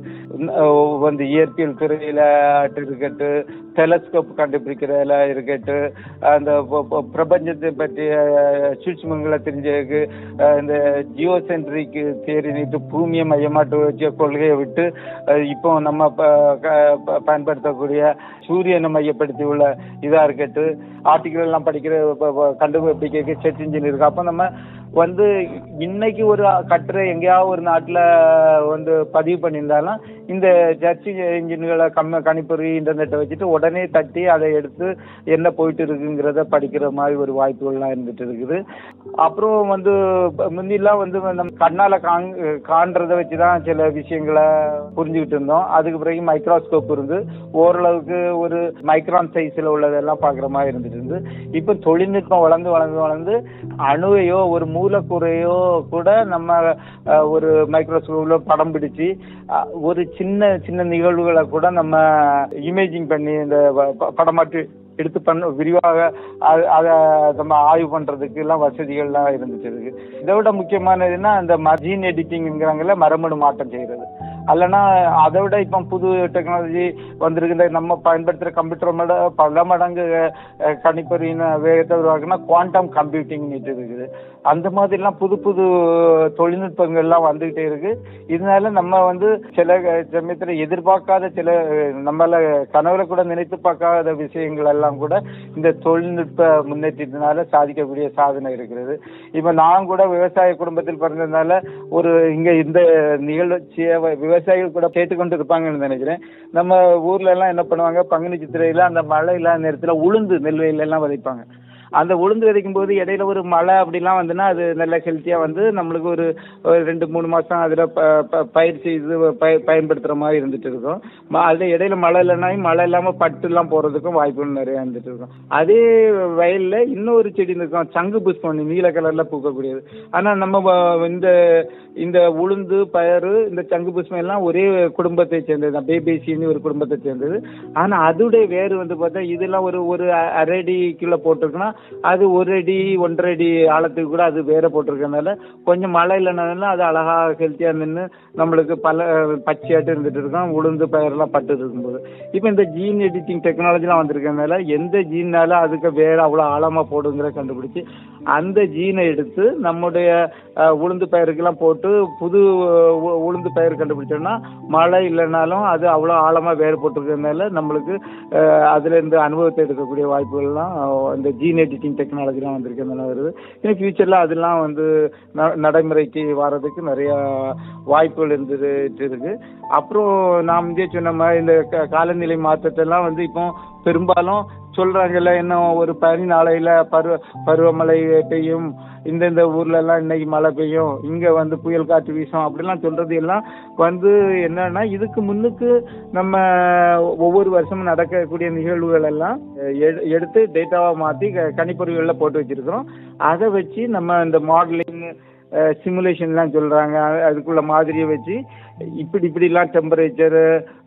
வந்து இயற்பியல் துறையில இருக்கட்டு டெலஸ்கோப் கண்டுபிடிக்கிறதுல இருக்கட்டு அந்த ப- ப- பிரபஞ்சத்தை பற்றிய சூட்சுமங்களை தெரிஞ்சதுக்கு அஹ் இந்த ஜியோ சென்ட்ரிக் தேரி நீட்டு பூமியை மையமாட்டு வச்ச கொள்கையை விட்டு அஹ் இப்போ நம்ம ப- க- ப- பயன்படுத்தக்கூடிய சூரியனை மையப்படுத்தி உள்ள இதா இருக்கட்டு ஆர்டிகிள் எல்லாம் படிக்கிற ப- ப- கண்டுபிடிக்க செட் இன்ஜின் இருக்கு அப்போ நம்ம வந்து இன்னைக்கு ஒரு கட்டுரை எங்கேயாவது ஒரு நாட்டுல வந்து பதிவு பண்ணியிருந்தாலும் இந்த சர்ச் இன்ஜின்களை கம்ம கணிப்பொறி இன்டர்நெட்டை வச்சுட்டு உடனே தட்டி அதை எடுத்து என்ன போயிட்டு இருக்குங்கிறத படிக்கிற மாதிரி ஒரு வாய்ப்புகள்லாம் இருந்துட்டு இருக்குது அப்புறம் வந்து ப- முந்திலாம் வந்து நம்ம கண்ணால காண் காண்றத வச்சு தான் சில விஷயங்களை புரிஞ்சுக்கிட்டு இருந்தோம் அதுக்கு பிறகு மைக்ரோஸ்கோப் இருந்து ஓரளவுக்கு ஒரு மைக்ரான் சைஸ்ல உள்ளதெல்லாம் பார்க்குற மாதிரி இருந்துட்டு இருந்து இப்போ தொழில்நுட்பம் வளர்ந்து வளர்ந்து வளர்ந்து அணுவையோ ஒரு மூலக்கூறையோ கூட நம்ம அஹ், ஒரு மைக்ரோஸ்கோப்ல படம் பிடிச்சு அஹ், ஒரு சின்ன சின்ன நிகழ்வுகளை கூட நம்ம இமேஜிங் பண்ணி இந்த ப- ப- படமாட்டு எடுத்து பண்ண விரிவாக அ- அதை நம்ம ஆய்வு பண்றதுக்கு எல்லாம் வசதிகள்லாம் இருந்துட்டு இருக்கு இதை விட முக்கியமானதுன்னா அந்த மஜீன் எடிட்டிங்கிறாங்கல்ல மரபணு மாற்றம் செய்யறது அல்லனா அதை விட இப்போ புது டெக்னாலஜி வந்திருக்கு இந்த நம்ம பயன்படுத்துகிற கம்ப்யூட்டர் விட பல மடங்கு அஹ், கணிப்பொறியின் வேகத்தை உருவாக்குனா குவாண்டம் கம்ப்யூட்டிங் இருக்குது அந்த மாதிரிலாம் புது புது தொழில்நுட்பங்கள்லாம் வந்துகிட்டே இருக்கு இதனால நம்ம வந்து சில சமயத்துல எதிர்பார்க்காத சில அஹ், நம்மள கனவுல கூட நினைத்து பார்க்காத விஷயங்கள் எல்லாம் கூட இந்த தொழில்நுட்ப முன்னேற்றத்தினால சாதிக்கக்கூடிய சாதனை இருக்கிறது இப்ப நான் கூட விவசாய குடும்பத்தில் பிறந்ததுனால ஒரு இங்க இந்த நிகழ்ச்சியை வ- விவசாயிகள் கூட கேட்டுக்கொண்டு இருப்பாங்கன்னு நினைக்கிறேன் நம்ம ஊர்ல எல்லாம் என்ன பண்ணுவாங்க பங்குனி சித்திரையில அந்த மழை இல்லாத நேரத்துல உளுந்து நெல் வயல்ல எல்லாம் விதைப்பாங்க அந்த உளுந்து விதைக்கும் போது இடையில ஒரு மழை அப்படிலாம் வந்துன்னா அது நல்ல ஹெல்த்தியா வந்து நம்மளுக்கு ஒரு ஒரு ரெண்டு மூணு மாசம் அதுல ப- ப- பயிர் செய்து பய- பயன்படுத்துற மாதிரி இருந்துட்டு இருக்கும் ம- அது இடையில மழை இல்லைனாலும் மழை இல்லாம பட்டு எல்லாம் போறதுக்கும் வாய்ப்புகள் நிறைய இருந்துட்டு இருக்கும் அதே வயல்ல இன்னொரு செடி இருக்கும் சங்கு புஷ்பம் நீல கலர்ல பூக்கக்கூடியது ஆனா நம்ம வ- இந்த இந்த உளுந்து பயறு இந்த சங்கு புஷ்பம் எல்லாம் ஒரே குடும்பத்தை சேர்ந்தது தான் பேபேசின்னு ஒரு குடும்பத்தை சேர்ந்தது ஆனா அதோடைய வேறு வந்து பார்த்தா இதெல்லாம் ஒரு ஒரு அ- அரை அடிக்குள்ள போட்டிருக்குன்னா அது ஒரு அடி ஒன்றரை அடி ஆழத்துக்கு கூட அது வேற போட்டிருக்கனால கொஞ்சம் மழை இல்லைனால அது அழகா ஹெல்த்தியா நின்று நம்மளுக்கு பல பச்சையாட்டு இருந்துட்டு இருக்கும் உளுந்து பயிரெல்லாம் பட்டு இருக்கும்போது இப்போ இந்த ஜீன் எடிட்டிங் டெக்னாலஜிலாம் வந்திருக்கனால எந்த ஜீன்னால அதுக்கு வேற அவ்வளோ ஆழமா போடுங்கிற கண்டுபிடிச்சு அந்த ஜீனை எடுத்து நம்முடைய அஹ், உளுந்து பயிருக்கெல்லாம் போட்டு புது உ- உளுந்து பயிர் கண்டுபிடிச்சோம்னா மழை இல்லைனாலும் அது அவ்வளோ ஆழமா வேறு போட்டிருக்கிறதுனால நம்மளுக்கு அஹ், அதுல இருந்து அனுபவத்தை எடுக்கக்கூடிய வாய்ப்புகள்லாம் அஹ், இந்த ஜீன் எடிட்டிங் டெக்னாலஜிலாம் வந்திருக்கிறதுனால வருது இன்னும் ஃபியூச்சர்ல அதெல்லாம் வந்து ந- நடைமுறைக்கு வர்றதுக்கு நிறைய வாய்ப்புகள் இருந்துட்டு இருக்கு அப்புறம் நாம் முந்தைய சொன்ன மாதிரி இந்த க- காலநிலை மாற்றத்தெல்லாம் வந்து இப்போ பெரும்பாலும் சொல்றாங்கல்ல இன்னும் ஒரு பனி நாளையில பருவ பருவமழை பெய்யும் இந்தந்த ஊர்ல எல்லாம் இன்னைக்கு மழை பெய்யும் இங்க வந்து புயல் காற்று வீசும் அப்படிலாம் சொல்றது எல்லாம் வந்து என்னன்னா இதுக்கு முன்னுக்கு நம்ம ஒவ்வொரு வருஷமும் நடக்கக்கூடிய நிகழ்வுகள் எல்லாம் எடு- எடுத்து டேட்டாவா மாத்தி க- கணிப்பொறிகள்ல போட்டு வச்சிருக்கிறோம் அதை வச்சு நம்ம இந்த மாடலிங் சிமுலேஷன்லாம் சொல்றாங்க அது- அதுக்குள்ள மாதிரியை வச்சு இப்படி இப்படிலாம் டெம்பரேச்சரு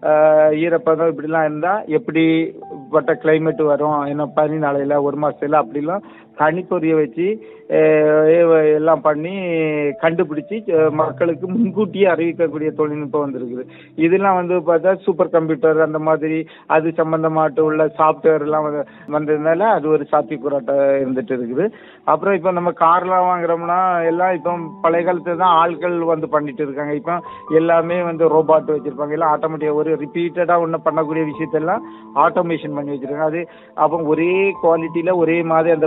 ஈரப்பதம் இப்படிலாம் இருந்தா எப்படி பட்ட கிளைமேட் வரும் என்ன பனி நாளையில ஒரு மாசத்துல அப்படிலாம் கணிப்பொறியை வச்சு அஹ், ஏ- எல்லாம் பண்ணி கண்டுபிடிச்சி அஹ், மக்களுக்கு முன்கூட்டியே அறிவிக்கக்கூடிய தொழில்நுட்பம் வந்திருக்குது இதெல்லாம் வந்து பார்த்தா சூப்பர் கம்ப்யூட்டர் அந்த மாதிரி அது சம்பந்தமாட்டு உள்ள சாஃப்ட்வேர் எல்லாம் வந்து- வந்ததுனால அது ஒரு சாத்தியக்கூறாட்ட இருந்துட்டு இருக்குது அப்புறம் இப்போ நம்ம கார்லாம் வாங்குறோம்னா எல்லாம் இப்போ பழைய காலத்துல தான் ஆட்கள் வந்து பண்ணிட்டு இருக்காங்க இப்போ எல்லாமே வந்து ரோபாட் வச்சிருப்பாங்க எல்லாம் ஆட்டோமேட்டிக் ஒரு ரிப்பீட்டடா ஒன்று பண்ணக்கூடிய விஷயத்தெல்லாம் ஆட்டோமேஷன் பண்ணி வச்சிருக்காங்க அது அப்போ ஒரே குவாலிட்டியில ஒரே மாதிரி அந்த ப-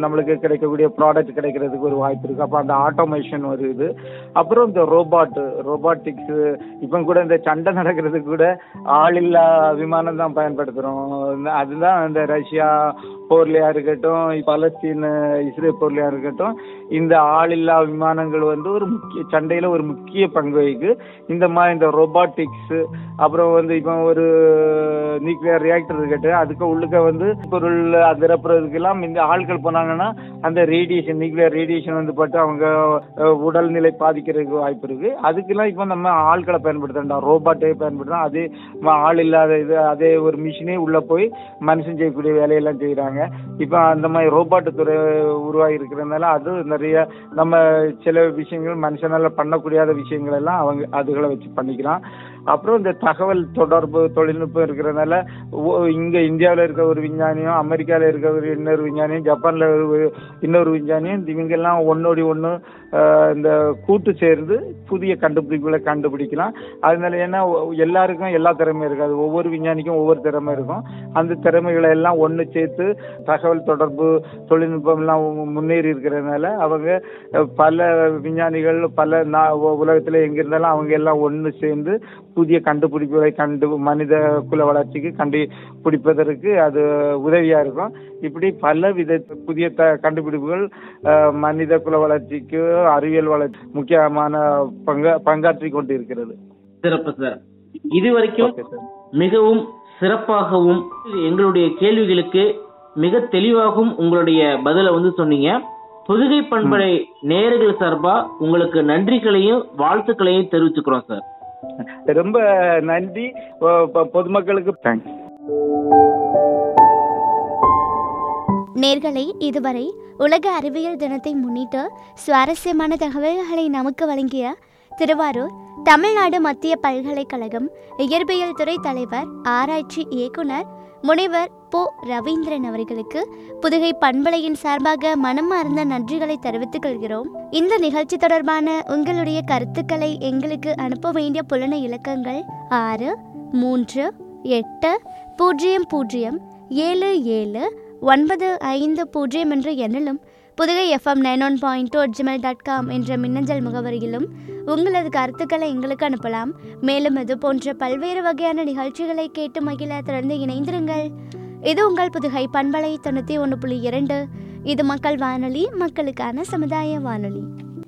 நம்மளுக்கு கிடைக்கக்கூடிய ப்ராடக்ட் கிடைக்கிறதுக்கு ஒரு வாய்ப்பு இருக்கு அப்போ அந்த ஆட்டோமேஷன் ஒரு இது அப்புறம் இந்த ரோபாட் ரோபாட்டிக்ஸ் இப்போ கூட இந்த சண்டை நடக்கிறதுக்கு கூட ஆளில்லா விமானம் தான் பயன்படுத்துறோம் இந்த- அதுதான் இந்த ரஷ்யா போர்லையா இருக்கட்டும் பலஸ்தீன் இஸ்ரேல் போர்லையா இருக்கட்டும் இந்த ஆளில்லா விமானங்கள் வந்து ஒரு முக்கிய சண்டையில ஒரு முக்கிய பங்கு வகிக்கு இந்த மாதிரி இந்த ரொபாட்டிக்ஸ் அப்புறம் வந்து இப்போ ஒரு நியூக்ளியர் ரியாக்டர் இருக்கட்டும் அதுக்கு உள்ளுக்க வந்து பொருள் அது நிரப்புறதுக்கெல்லாம் இந்த ஆட்கள் போனாங்கன்னா அந்த ரேடியேஷன் நியூக்ளியர் ரேடியேஷன் வந்து பட்டு அவங்க அஹ், உடல்நிலை பாதிக்கிறதுக்கு வாய்ப்பு இருக்கு அதுக்கெல்லாம் இப்போ நம்ம ஆட்களை பயன்படுத்தலாம் ரோபாட்டே பயன்படுத்தலாம் அதே ம- ஆள் இல்லாத இது அதே ஒரு மிஷினே உள்ள போய் மனுஷன் செய்யக்கூடிய வேலையெல்லாம் செய்யறாங்க இப்போ அந்த மாதிரி ரோபாட் துறை உருவாகி இருக்கிறதுனால அது நிறைய நம்ம சில விஷயங்கள் மனுஷனால பண்ணக்கூடியாத விஷயங்கள் எல்லாம் அவங்க அதுகளை வச்சு பண்ணிக்கலாம் அப்புறம் இந்த தகவல் தொடர்பு தொழில்நுட்பம் இருக்கிறதுனால ஒ- இங்க இந்தியாவில் இருக்க ஒரு விஞ்ஞானியும் அமெரிக்காவில் இருக்க ஒரு இன்னொரு விஞ்ஞானியும் ஜப்பான்ல ஒரு இன்னொரு விஞ்ஞானியும் இவங்க எல்லாம் ஒன்னோடி ஒன்று இந்த கூட்டு சேர்ந்து புதிய கண்டுபிடிப்புகளை கண்டுபிடிக்கலாம் அதனால ஏன்னா ஒ- எல்லாருக்கும் எல்லா திறமையும் இருக்காது ஒவ்வொரு விஞ்ஞானிக்கும் ஒவ்வொரு திறமை இருக்கும் அந்த திறமைகளை எல்லாம் ஒன்று சேர்த்து தகவல் தொடர்பு தொழில்நுட்பம் எல்லாம் மு- முன்னேறி இருக்கிறதுனால அவங்க அஹ், பல விஞ்ஞானிகள் பல நா உ- உலகத்துல எங்க இருந்தாலும் அவங்க எல்லாம் ஒன்று சேர்ந்து புதிய கண்டுபிடிப்புகளை கண்டு மனித குல வளர்ச்சிக்கு கண்டுபிடிப்பதற்கு அது உதவியா இருக்கும் இப்படி பல வித புதிய த கண்டுபிடிப்புகள் அஹ், மனித குல வளர்ச்சிக்கு அறிவியல் வளர்ச்சி முக்கியமான பங்க பங்காற்றி கொண்டு இருக்கிறது சிறப்பு சார் இது வரைக்கும் ஓகே சார் மிகவும் சிறப்பாகவும் எங்களுடைய கேள்விகளுக்கு மிக தெளிவாகவும் உங்களுடைய பதிலை வந்து சொன்னீங்க புதுகை பண்பலை நேயர்கள் சார்பா உங்களுக்கு நன்றிகளையும் வாழ்த்துக்களையும் தெரிவிச்சுக்கிறோம் சார் ரொம்ப நன்றி பொ- பொ- பொதுமக்களுக்கு தேங்க்ஸ் நேர்களை இதுவரை உலக அறிவியல் தினத்தை முன்னிட்டு சுவாரஸ்யமான தகவல்களை நமக்கு வழங்கிய திருவாரூர் தமிழ்நாடு மத்திய பல்கலைக்கழகம் இயற்பியல் துறை தலைவர் ஆராய்ச்சி இயக்குனர் முனைவர் போ ரவீந்திரன் அவர்களுக்கு புதுகை பண்பலையின் சார்பாக மனமார்ந்த நன்றிகளை தெரிவித்துக் கொள்கிறோம் இந்த நிகழ்ச்சி தொடர்பான உங்களுடைய கருத்துக்களை எங்களுக்கு அனுப்ப வேண்டிய புலன இலக்கங்கள் ஆறு மூன்று எட்டு பூஜ்ஜியம் பூஜ்ஜியம் ஏழு ஏழு ஒன்பது ஐந்து பூஜ்ஜியம் என்ற எண்ணிலும் Pudhugai FM nine one point two Gmail dot com என்ற மின்னஞ்சல் முகவரியிலும் உங்களது கருத்துக்களை எங்களுக்கு அனுப்பலாம் மேலும் இது போன்ற பல்வேறு வகையான நிகழ்ச்சிகளை கேட்டு மகிழ தொடர்ந்து இணைந்திருங்கள் இது உங்கள் புதுகை பண்பலை தொண்ணூற்றி ஒன்று புள்ளி இரண்டு இது மக்கள் வானொலி மக்களுக்கான சமுதாய வானொலி